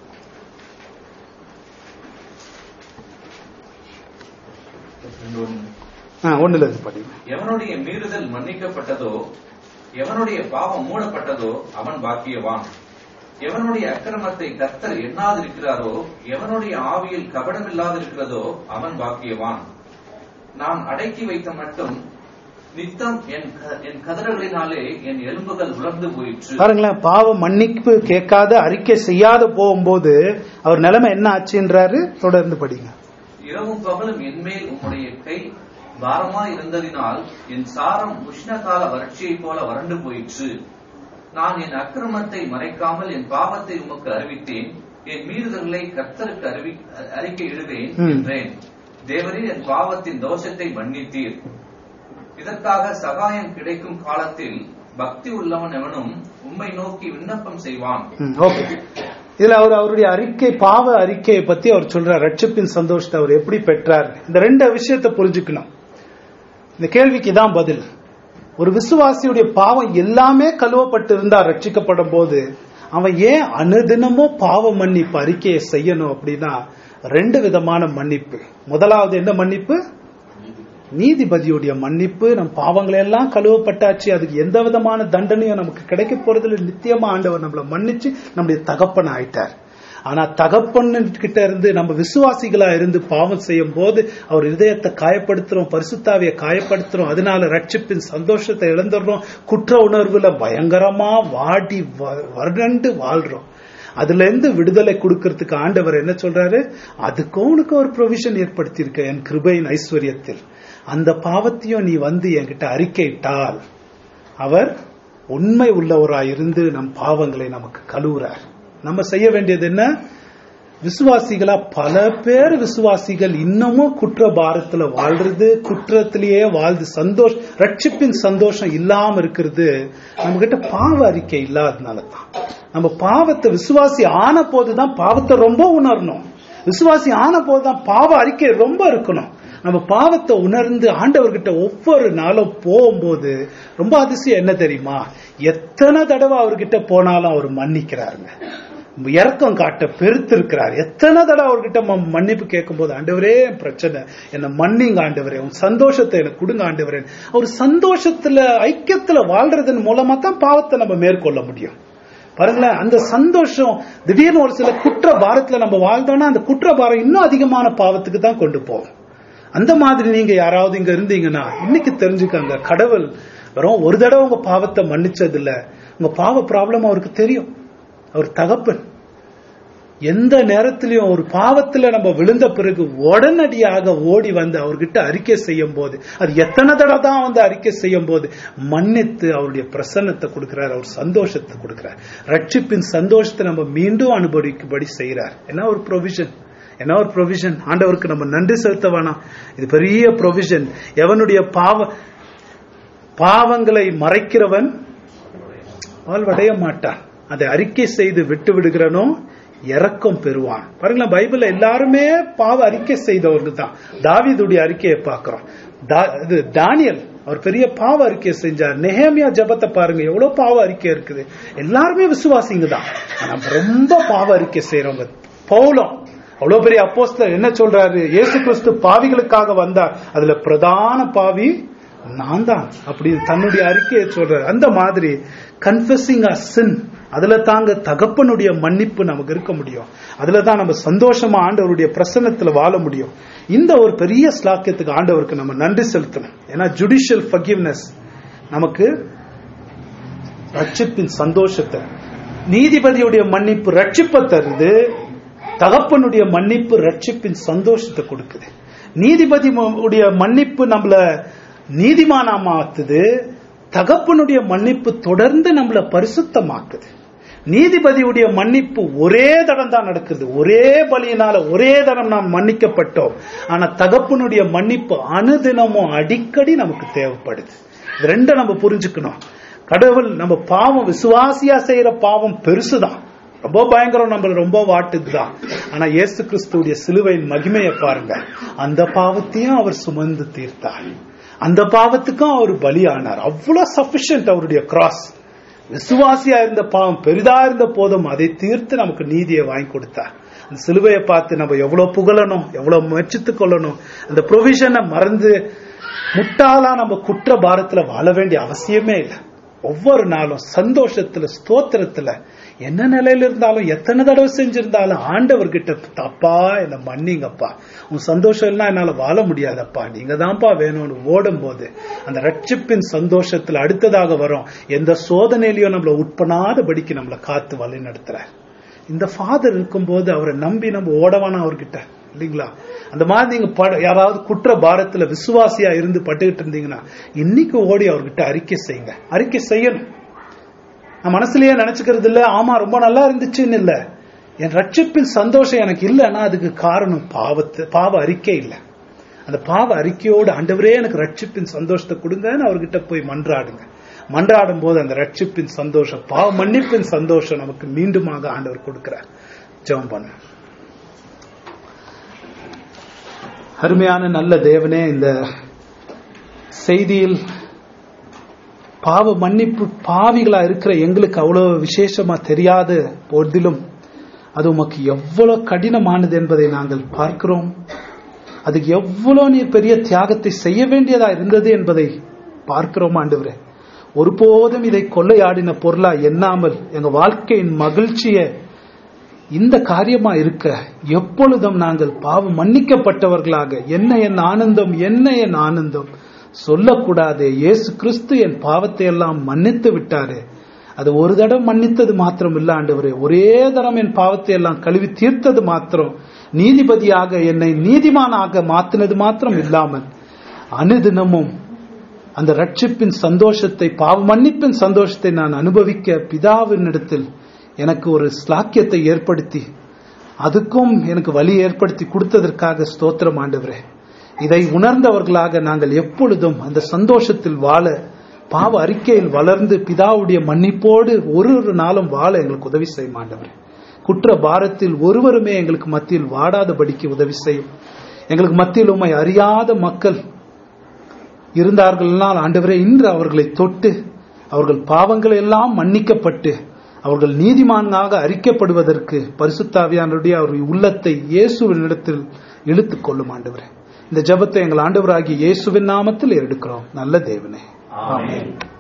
ஒண்ணுல இருந்து படிங்க எவனுடைய மீறுதல் மன்னிக்கப்பட்டதோ எவனுடைய பாவம் மூடப்பட்டதோ அவன் பாக்கியவான் எவனுடைய அக்கிரமத்தை கர்த்தர் எண்ணாதிருக்கிறாரோ எவனுடைய ஆவியில் கபடமில்லாதிருக்கிறதோ அவன் பாக்கியவான் நான் அடக்கி வைத்த மட்டும் நித்தம் என் க- என் கதறுகளினாலே என் எலும்புகள் உலர்ந்து போயிற்று பாருங்களேன் பாவம் மன்னிப்பு கேட்காத அறிக்கை செய்யாத போகும்போது அவர் நிலைமை என்ன ஆச்சுன்றாரு தொடர்ந்து படிங்க இரவும் பகலும் என்மேல் உம்முடைய கை பாரமாய் இருந்ததினால் என் சாரம் உஷ்ணகால வறட்சியைப் போல வறண்டு போயிற்று நான் என் அக்கிரமத்தை மறைக்காமல் என் பாவத்தை உமக்கு அறிவித்தேன் என் மீறுதல்களை கர்த்தருக்கு அறிவி அறிக்கை இடுவேன் ம். என்றேன் தேவரீர் என் பாவத்தின் தோஷத்தை மன்னித்தீர் இதற்காக சகாயம் கிடைக்கும் காலத்தில் பக்தி உள்ளவன் எவனும் உம்மை நோக்கி விண்ணப்பம் செய்வான் ஓகே இதுல அவர் அவருடைய அறிக்கை பாவ அறிக்கையை பத்தி அவர் சொல்றார் ரட்சிப்பின் சந்தோஷத்தை அவர் எப்படி பெற்றார் இந்த ரெண்டு விஷயத்தை புரிஞ்சுக்கணும் இந்த கேள்விக்கு தான் பதில் ஒரு விசுவாசியுடைய பாவம் எல்லாமே கழுவப்பட்டு இருந்தா ரட்சிக்கப்படும் போது அவன் ஏன் அனுதினமும் பாவ மன்னிப்பு அறிக்கையை செய்யணும் அப்படின்னா ரெண்டு விதமான மன்னிப்பு முதலாவது என்ன மன்னிப்பு நீதிபதியுடைய மன்னிப்பு நம் பாவங்களை எல்லாம் கழுவப்பட்டாச்சு அதுக்கு எந்த விதமான தண்டனையும் நமக்கு கிடைக்க போறதுல நித்தியமா ஆண்டவர் நம்மளை மன்னிச்சு நம்முடைய தகப்பன் ஆயிட்டார் ஆனா தகப்பன் கிட்ட இருந்து நம்ம விசுவாசிகளா இருந்து பாவம் செய்யும் போது அவர் இதயத்தை காயப்படுத்துறோம் பரிசுத்தாவிய காயப்படுத்துறோம் அதனால ரட்சிப்பின் சந்தோஷத்தை இழந்துடுறோம் குற்ற உணர்வுல பயங்கரமா வாடி வ- வறண்டு வாழ்றோம் அதுல இருந்து விடுதலை கொடுக்கறதுக்கு ஆண்டவர் என்ன சொல்றாரு அதுக்கும் உனக்கு ஒரு ப்ரொவிஷன் ஏற்படுத்தியிருக்க என் கிருபையின் ஐஸ்வர்யத்தில் அந்த பாவத்தையும் நீ வந்து என்கிட்ட அறிக்கையிட்டால் அவர் உண்மை உள்ளவராயிருந்து நம் பாவங்களை நமக்கு கழுவுறார் நம்ம செய்ய வேண்டியது என்ன விசுவாசிகளா பல பேர் விசுவாசிகள் இன்னமும் குற்ற பாரத்துல வாழ்றது குற்றத்திலேயே வாழ்ந்து சந்தோஷ ரட்சிப்பின் சந்தோஷம் இல்லாம இருக்கிறது நம்ம கிட்ட பாவ அறிக்கை இல்லாதனால தான் நம்ம பாவத்தை விசுவாசி ஆன போதுதான் பாவத்தை ரொம்ப உணரணும் விசுவாசி ஆன போதுதான் பாவ அறிக்கை ரொம்ப இருக்கணும் நம்ம பாவத்தை உணர்ந்து ஆண்டவர்கிட்ட ஒவ்வொரு நாளும் போகும்போது ரொம்ப அதிசயம் என்ன தெரியுமா எத்தனை தடவை அவர்கிட்ட போனாலும் அவர் மன்னிக்கிறாருங்க இறக்கம் காட்ட பெருத்திருக்கிறார் எத்தனை தடவை அவர்கிட்ட ம- மன்னிப்பு கேட்கும்போது ஆண்டவரே என் பிரச்சனை என்ன மன்னிங்க ஆண்டவரே உன் சந்தோஷத்தை எனக்கு கொடுங்க ஆண்டவரே அவர் சந்தோஷத்துல ஐக்கியத்துல வாழ்றதன் மூலமா தான் பாவத்தை நம்ம மேற்கொள்ள முடியும் பாருங்களேன் அந்த சந்தோஷம் திடீர்னு ஒரு சில குற்ற பாரத்துல நம்ம வாழ்ந்தோம்னா அந்த குற்ற பாரம் இன்னும் அதிகமான பாவத்துக்கு தான் கொண்டு போகும் அந்த மாதிரி நீங்க யாராவது இங்க இருந்தீங்கன்னா இன்னைக்கு தெரிஞ்சுக்கங்க கடவுள் வெறும் ஒரு தடவை உங்க பாவத்தை மன்னிச்சது இல்ல உங்க பாவ ப்ராப்ளம் அவருக்கு தெரியும் அவர் தகப்பன் எந்த நேரத்திலையும் ஒரு பாவத்துல நம்ம விழுந்த பிறகு உடனடியாக ஓடி வந்து அவர்கிட்ட அறிக்கை செய்யும் போது அது எத்தனை தடவை தான் வந்து அறிக்கை செய்யும் போது மன்னித்து அவருடைய பிரசன்னத்தை கொடுக்கிறார் அவர் சந்தோஷத்தை கொடுக்கிறார் ரட்சிப்பின் சந்தோஷத்தை நம்ம மீண்டும் அனுபவிக்கும்படி செய்கிறார் என்ன ஒரு ப்ரொவிஷன் என்ன ஒரு ப்ரொவிஷன் ஆண்டவருக்கு நம்ம நன்றி செலுத்த வேணாம் இது பெரிய ப்ரொவிஷன் எவனுடைய பாவ பாவங்களை மறைக்கிறவன் வாழ்வடைய மாட்டான் அதை அறிக்கை செய்து விட்டு விடுகிறனோ இறக்கம் பெறுவான் பாருங்களேன் பைபிள்ல எல்லாருமே பாவ அறிக்கை செய்தவர்கள் தான் தாவீதுடைய அறிக்கையை பார்க்கிறோம் தா- இது தானியல் அவர் பெரிய பாவ அறிக்கை செஞ்சார் நெஹேமியா ஜெபத்தை பாருங்க எவ்வளவு பாவ அறிக்கை இருக்குது எல்லாருமே விசுவாசிங்க தான் ஆனா ரொம்ப பாவ அறிக்கை செய்யறவங்க பவுலம் அவ்வளவு பெரிய அப்போஸ்தலர் என்ன சொல்றாரு இயேசு கிறிஸ்து பாவிகளுக்காக வந்தார் அதுல பிரதான பாவி நான் தான் அப்படி தன்னுடைய அறிக்கையை சொல்றாரு அந்த மாதிரி கன்ஃபஸிங் அ சின் அதுல தாங்க தகப்பனுடைய மன்னிப்பு நமக்கு இருக்க முடியும் அதுல தான் நம்ம சந்தோஷமா ஆண்டவருடைய பிரசன்னத்துல வாழ முடியும் இந்த ஒரு பெரிய ஸ்லாக்கியத்துக்கு ஆண்டவருக்கு நம்ம நன்றி செலுத்தணும் ஏன்னா ஜுடிஷியல் ஃபர்கிவ்னஸ் நமக்கு ரட்சிப்பின் சந்தோஷத்தை நீதிபதியுடைய மன்னிப்பு ரட்சிப்பை தருது தகப்பனுடைய மன்னிப்பு ரட்சிப்பின் சந்தோஷத்தை கொடுக்குது நீதிபதி உடைய மன்னிப்பு நம்மள நீதிமானமாக்குது தகப்பனுடைய மன்னிப்பு தொடர்ந்து நம்மள பரிசுத்தமாக்குது நீதிபதியுடைய மன்னிப்பு ஒரே தடம் தான் நடக்குது ஒரே பலியினால ஒரே தடம் நாம் மன்னிக்கப்பட்டோம் ஆனா தகப்பனுடைய மன்னிப்பு அனுதினமும் அடிக்கடி நமக்கு தேவைப்படுது இது ரெண்டை நம்ம புரிஞ்சுக்கணும் கடவுள் நம்ம பாவம் விசுவாசியா செய்யற பாவம் பெருசுதான் ரொம்ப பயங்கரம் நம்மள ரொம்ப வாட்டுதுதான் ஆனா இயேசு கிறிஸ்துடைய சிலுவையின் மகிமையை பாருங்க அந்த பாவத்தையும் அவர் சுமந்து தீர்த்தார் அந்த பாவத்துக்கும் அவர் பலியானார் அவ்வளவு சபிஷியன்ட் அவருடைய கிராஸ் விசுவாசியா இருந்த பாவம் பெரிதா இருந்த போதும் அதை தீர்த்து நமக்கு நீதியை வாங்கி கொடுத்தார் அந்த சிலுவையை பார்த்து நம்ம எவ்வளவு புகழணும் எவ்வளவு மெச்சித்து கொள்ளணும் அந்த ப்ரொவிஷனை மறந்து முட்டாளா நம்ம குற்ற பாரத்துல வாழ வேண்டிய அவசியமே இல்லை ஒவ்வொரு நாளும் சந்தோஷத்துல ஸ்தோத்திரத்துல என்ன நிலையில இருந்தாலும் எத்தனை தடவை செஞ்சிருந்தாலும் ஆண்டவர்கிட்ட அப்பா என்ன மன்னிங்கப்பா உன் சந்தோஷம் எல்லாம் என்னால வாழ முடியாதப்பா நீங்க தான்ப்பா வேணும்னு ஓடும் போது அந்த ரட்சிப்பின் சந்தோஷத்துல அடுத்ததாக வரும் எந்த சோதனையிலையும் நம்மள உட்படாதபடிக்கு நம்மளை காத்து வழி நடத்துறார் இந்த ஃபாதர் இருக்கும்போது அவரை நம்பி நம்ம ஓடவானா அவர்கிட்ட இல்லைங்களா அந்த மாதிரி நீங்க பட- யாராவது குற்ற பாரத்துல விசுவாசியா இருந்து பட்டுக்கிட்டு இருந்தீங்கன்னா இன்னைக்கு ஓடி அவர்கிட்ட அறிக்கை செய்யுங்க அறிக்கை செய்யணும் நான் மனசுலயே நினைச்சுக்கிறது இல்ல ஆமா ரொம்ப நல்லா இருந்துச்சுன்னு இல்ல என் ரட்சிப்பின் சந்தோஷம் எனக்கு இல்லைன்னா அதுக்கு காரணம் பாவத்து பாவ அறிக்கை இல்லை அந்த பாவ அறிக்கையோடு ஆண்டவரே எனக்கு ரட்சிப்பின் சந்தோஷத்தை கொடுங்கன்னு அவர்கிட்ட போய் மன்றாடுங்க மன்றாடும் போது அந்த ரட்சிப்பின் சந்தோஷம் பாவ மன்னிப்பின் சந்தோஷம் நமக்கு மீண்டுமாக ஆண்டவர் கொடுக்கிறார் ஜெபம் பண்ண அருமையான நல்ல தேவனே இந்த செய்தியில் பாவ மன்னிப்பு பாவிகளா இருக்கிற எங்களுக்கு அவ்வளவு விசேஷமா தெரியாத போதிலும் அது உமக்கு எவ்வளவு கடினமானது என்பதை நாங்கள் பார்க்கிறோம் அதுக்கு எவ்வளவு நீர் பெரிய தியாகத்தை செய்ய வேண்டியதா இருந்தது என்பதை பார்க்கிறோம் ஆண்டவரே ஒருபோதும் இதை கொள்ளையாடின பொருளா எண்ணாமல் எங்க வாழ்க்கையின் மகிழ்ச்சியை இந்த காரியமா இருக்க எப்பொழுதும் நாங்கள் பாவம் மன்னிக்கப்பட்டவர்களாக என்ன என் ஆனந்தம் என்ன என் ஆனந்தம் சொல்லக்கூடாதே இயேசு கிறிஸ்து என் பாவத்தை எல்லாம் மன்னித்து விட்டாரே அது ஒரு தடம் மன்னித்தது மாத்திரம் இல்ல ஆண்டவரே ஒரே தரம் என் பாவத்தை எல்லாம் கழுவி தீர்த்தது மாத்திரம் நீதிபதியாக என்னை நீதிமானாக மாத்தினது மாத்திரம் இல்லாமல் அனுதினமும் அந்த ரட்சிப்பின் சந்தோஷத்தை பாவ மன்னிப்பின் சந்தோஷத்தை நான் அனுபவிக்க பிதாவின் இடத்தில் எனக்கு ஒரு ஸ்லாக்கியத்தை ஏற்படுத்தி அதுக்கும் எனக்கு வழி ஏற்படுத்தி கொடுத்ததற்காக ஸ்தோத்திரம் ஆண்டவரே இதை உணர்ந்தவர்களாக நாங்கள் எப்பொழுதும் அந்த சந்தோஷத்தில் வாழ பாவ அறிக்கையில் வளர்ந்து பிதாவுடைய மன்னிப்போடு ஒரு ஒரு நாளும் வாழ எங்களுக்கு உதவி செய்ய மாண்டவரே குற்ற பாரத்தில் ஒருவருமே எங்களுக்கு மத்தியில் வாடாதபடிக்கு உதவி செய்யும் எங்களுக்கு மத்தியில் உண்மை அறியாத மக்கள் இருந்தார்கள்னால் ஆண்டவரே இன்று அவர்களை தொட்டு அவர்கள் பாவங்கள் எல்லாம் மன்னிக்கப்பட்டு அவர்கள் நீதிமானாக அறிக்கப்படுவதற்கு பரிசுத்தாவியானுடைய அவருடைய உள்ளத்தை இயேசுவினிடத்தில் இழுத்துக் கொள்ளும் ஆண்டவரே இந்த ஜெபத்தை எங்கள் ஆண்டவராகிய இயேசுவின் நாமத்தில் எடுக்கிறோம் நல்ல தேவனே ஆமென்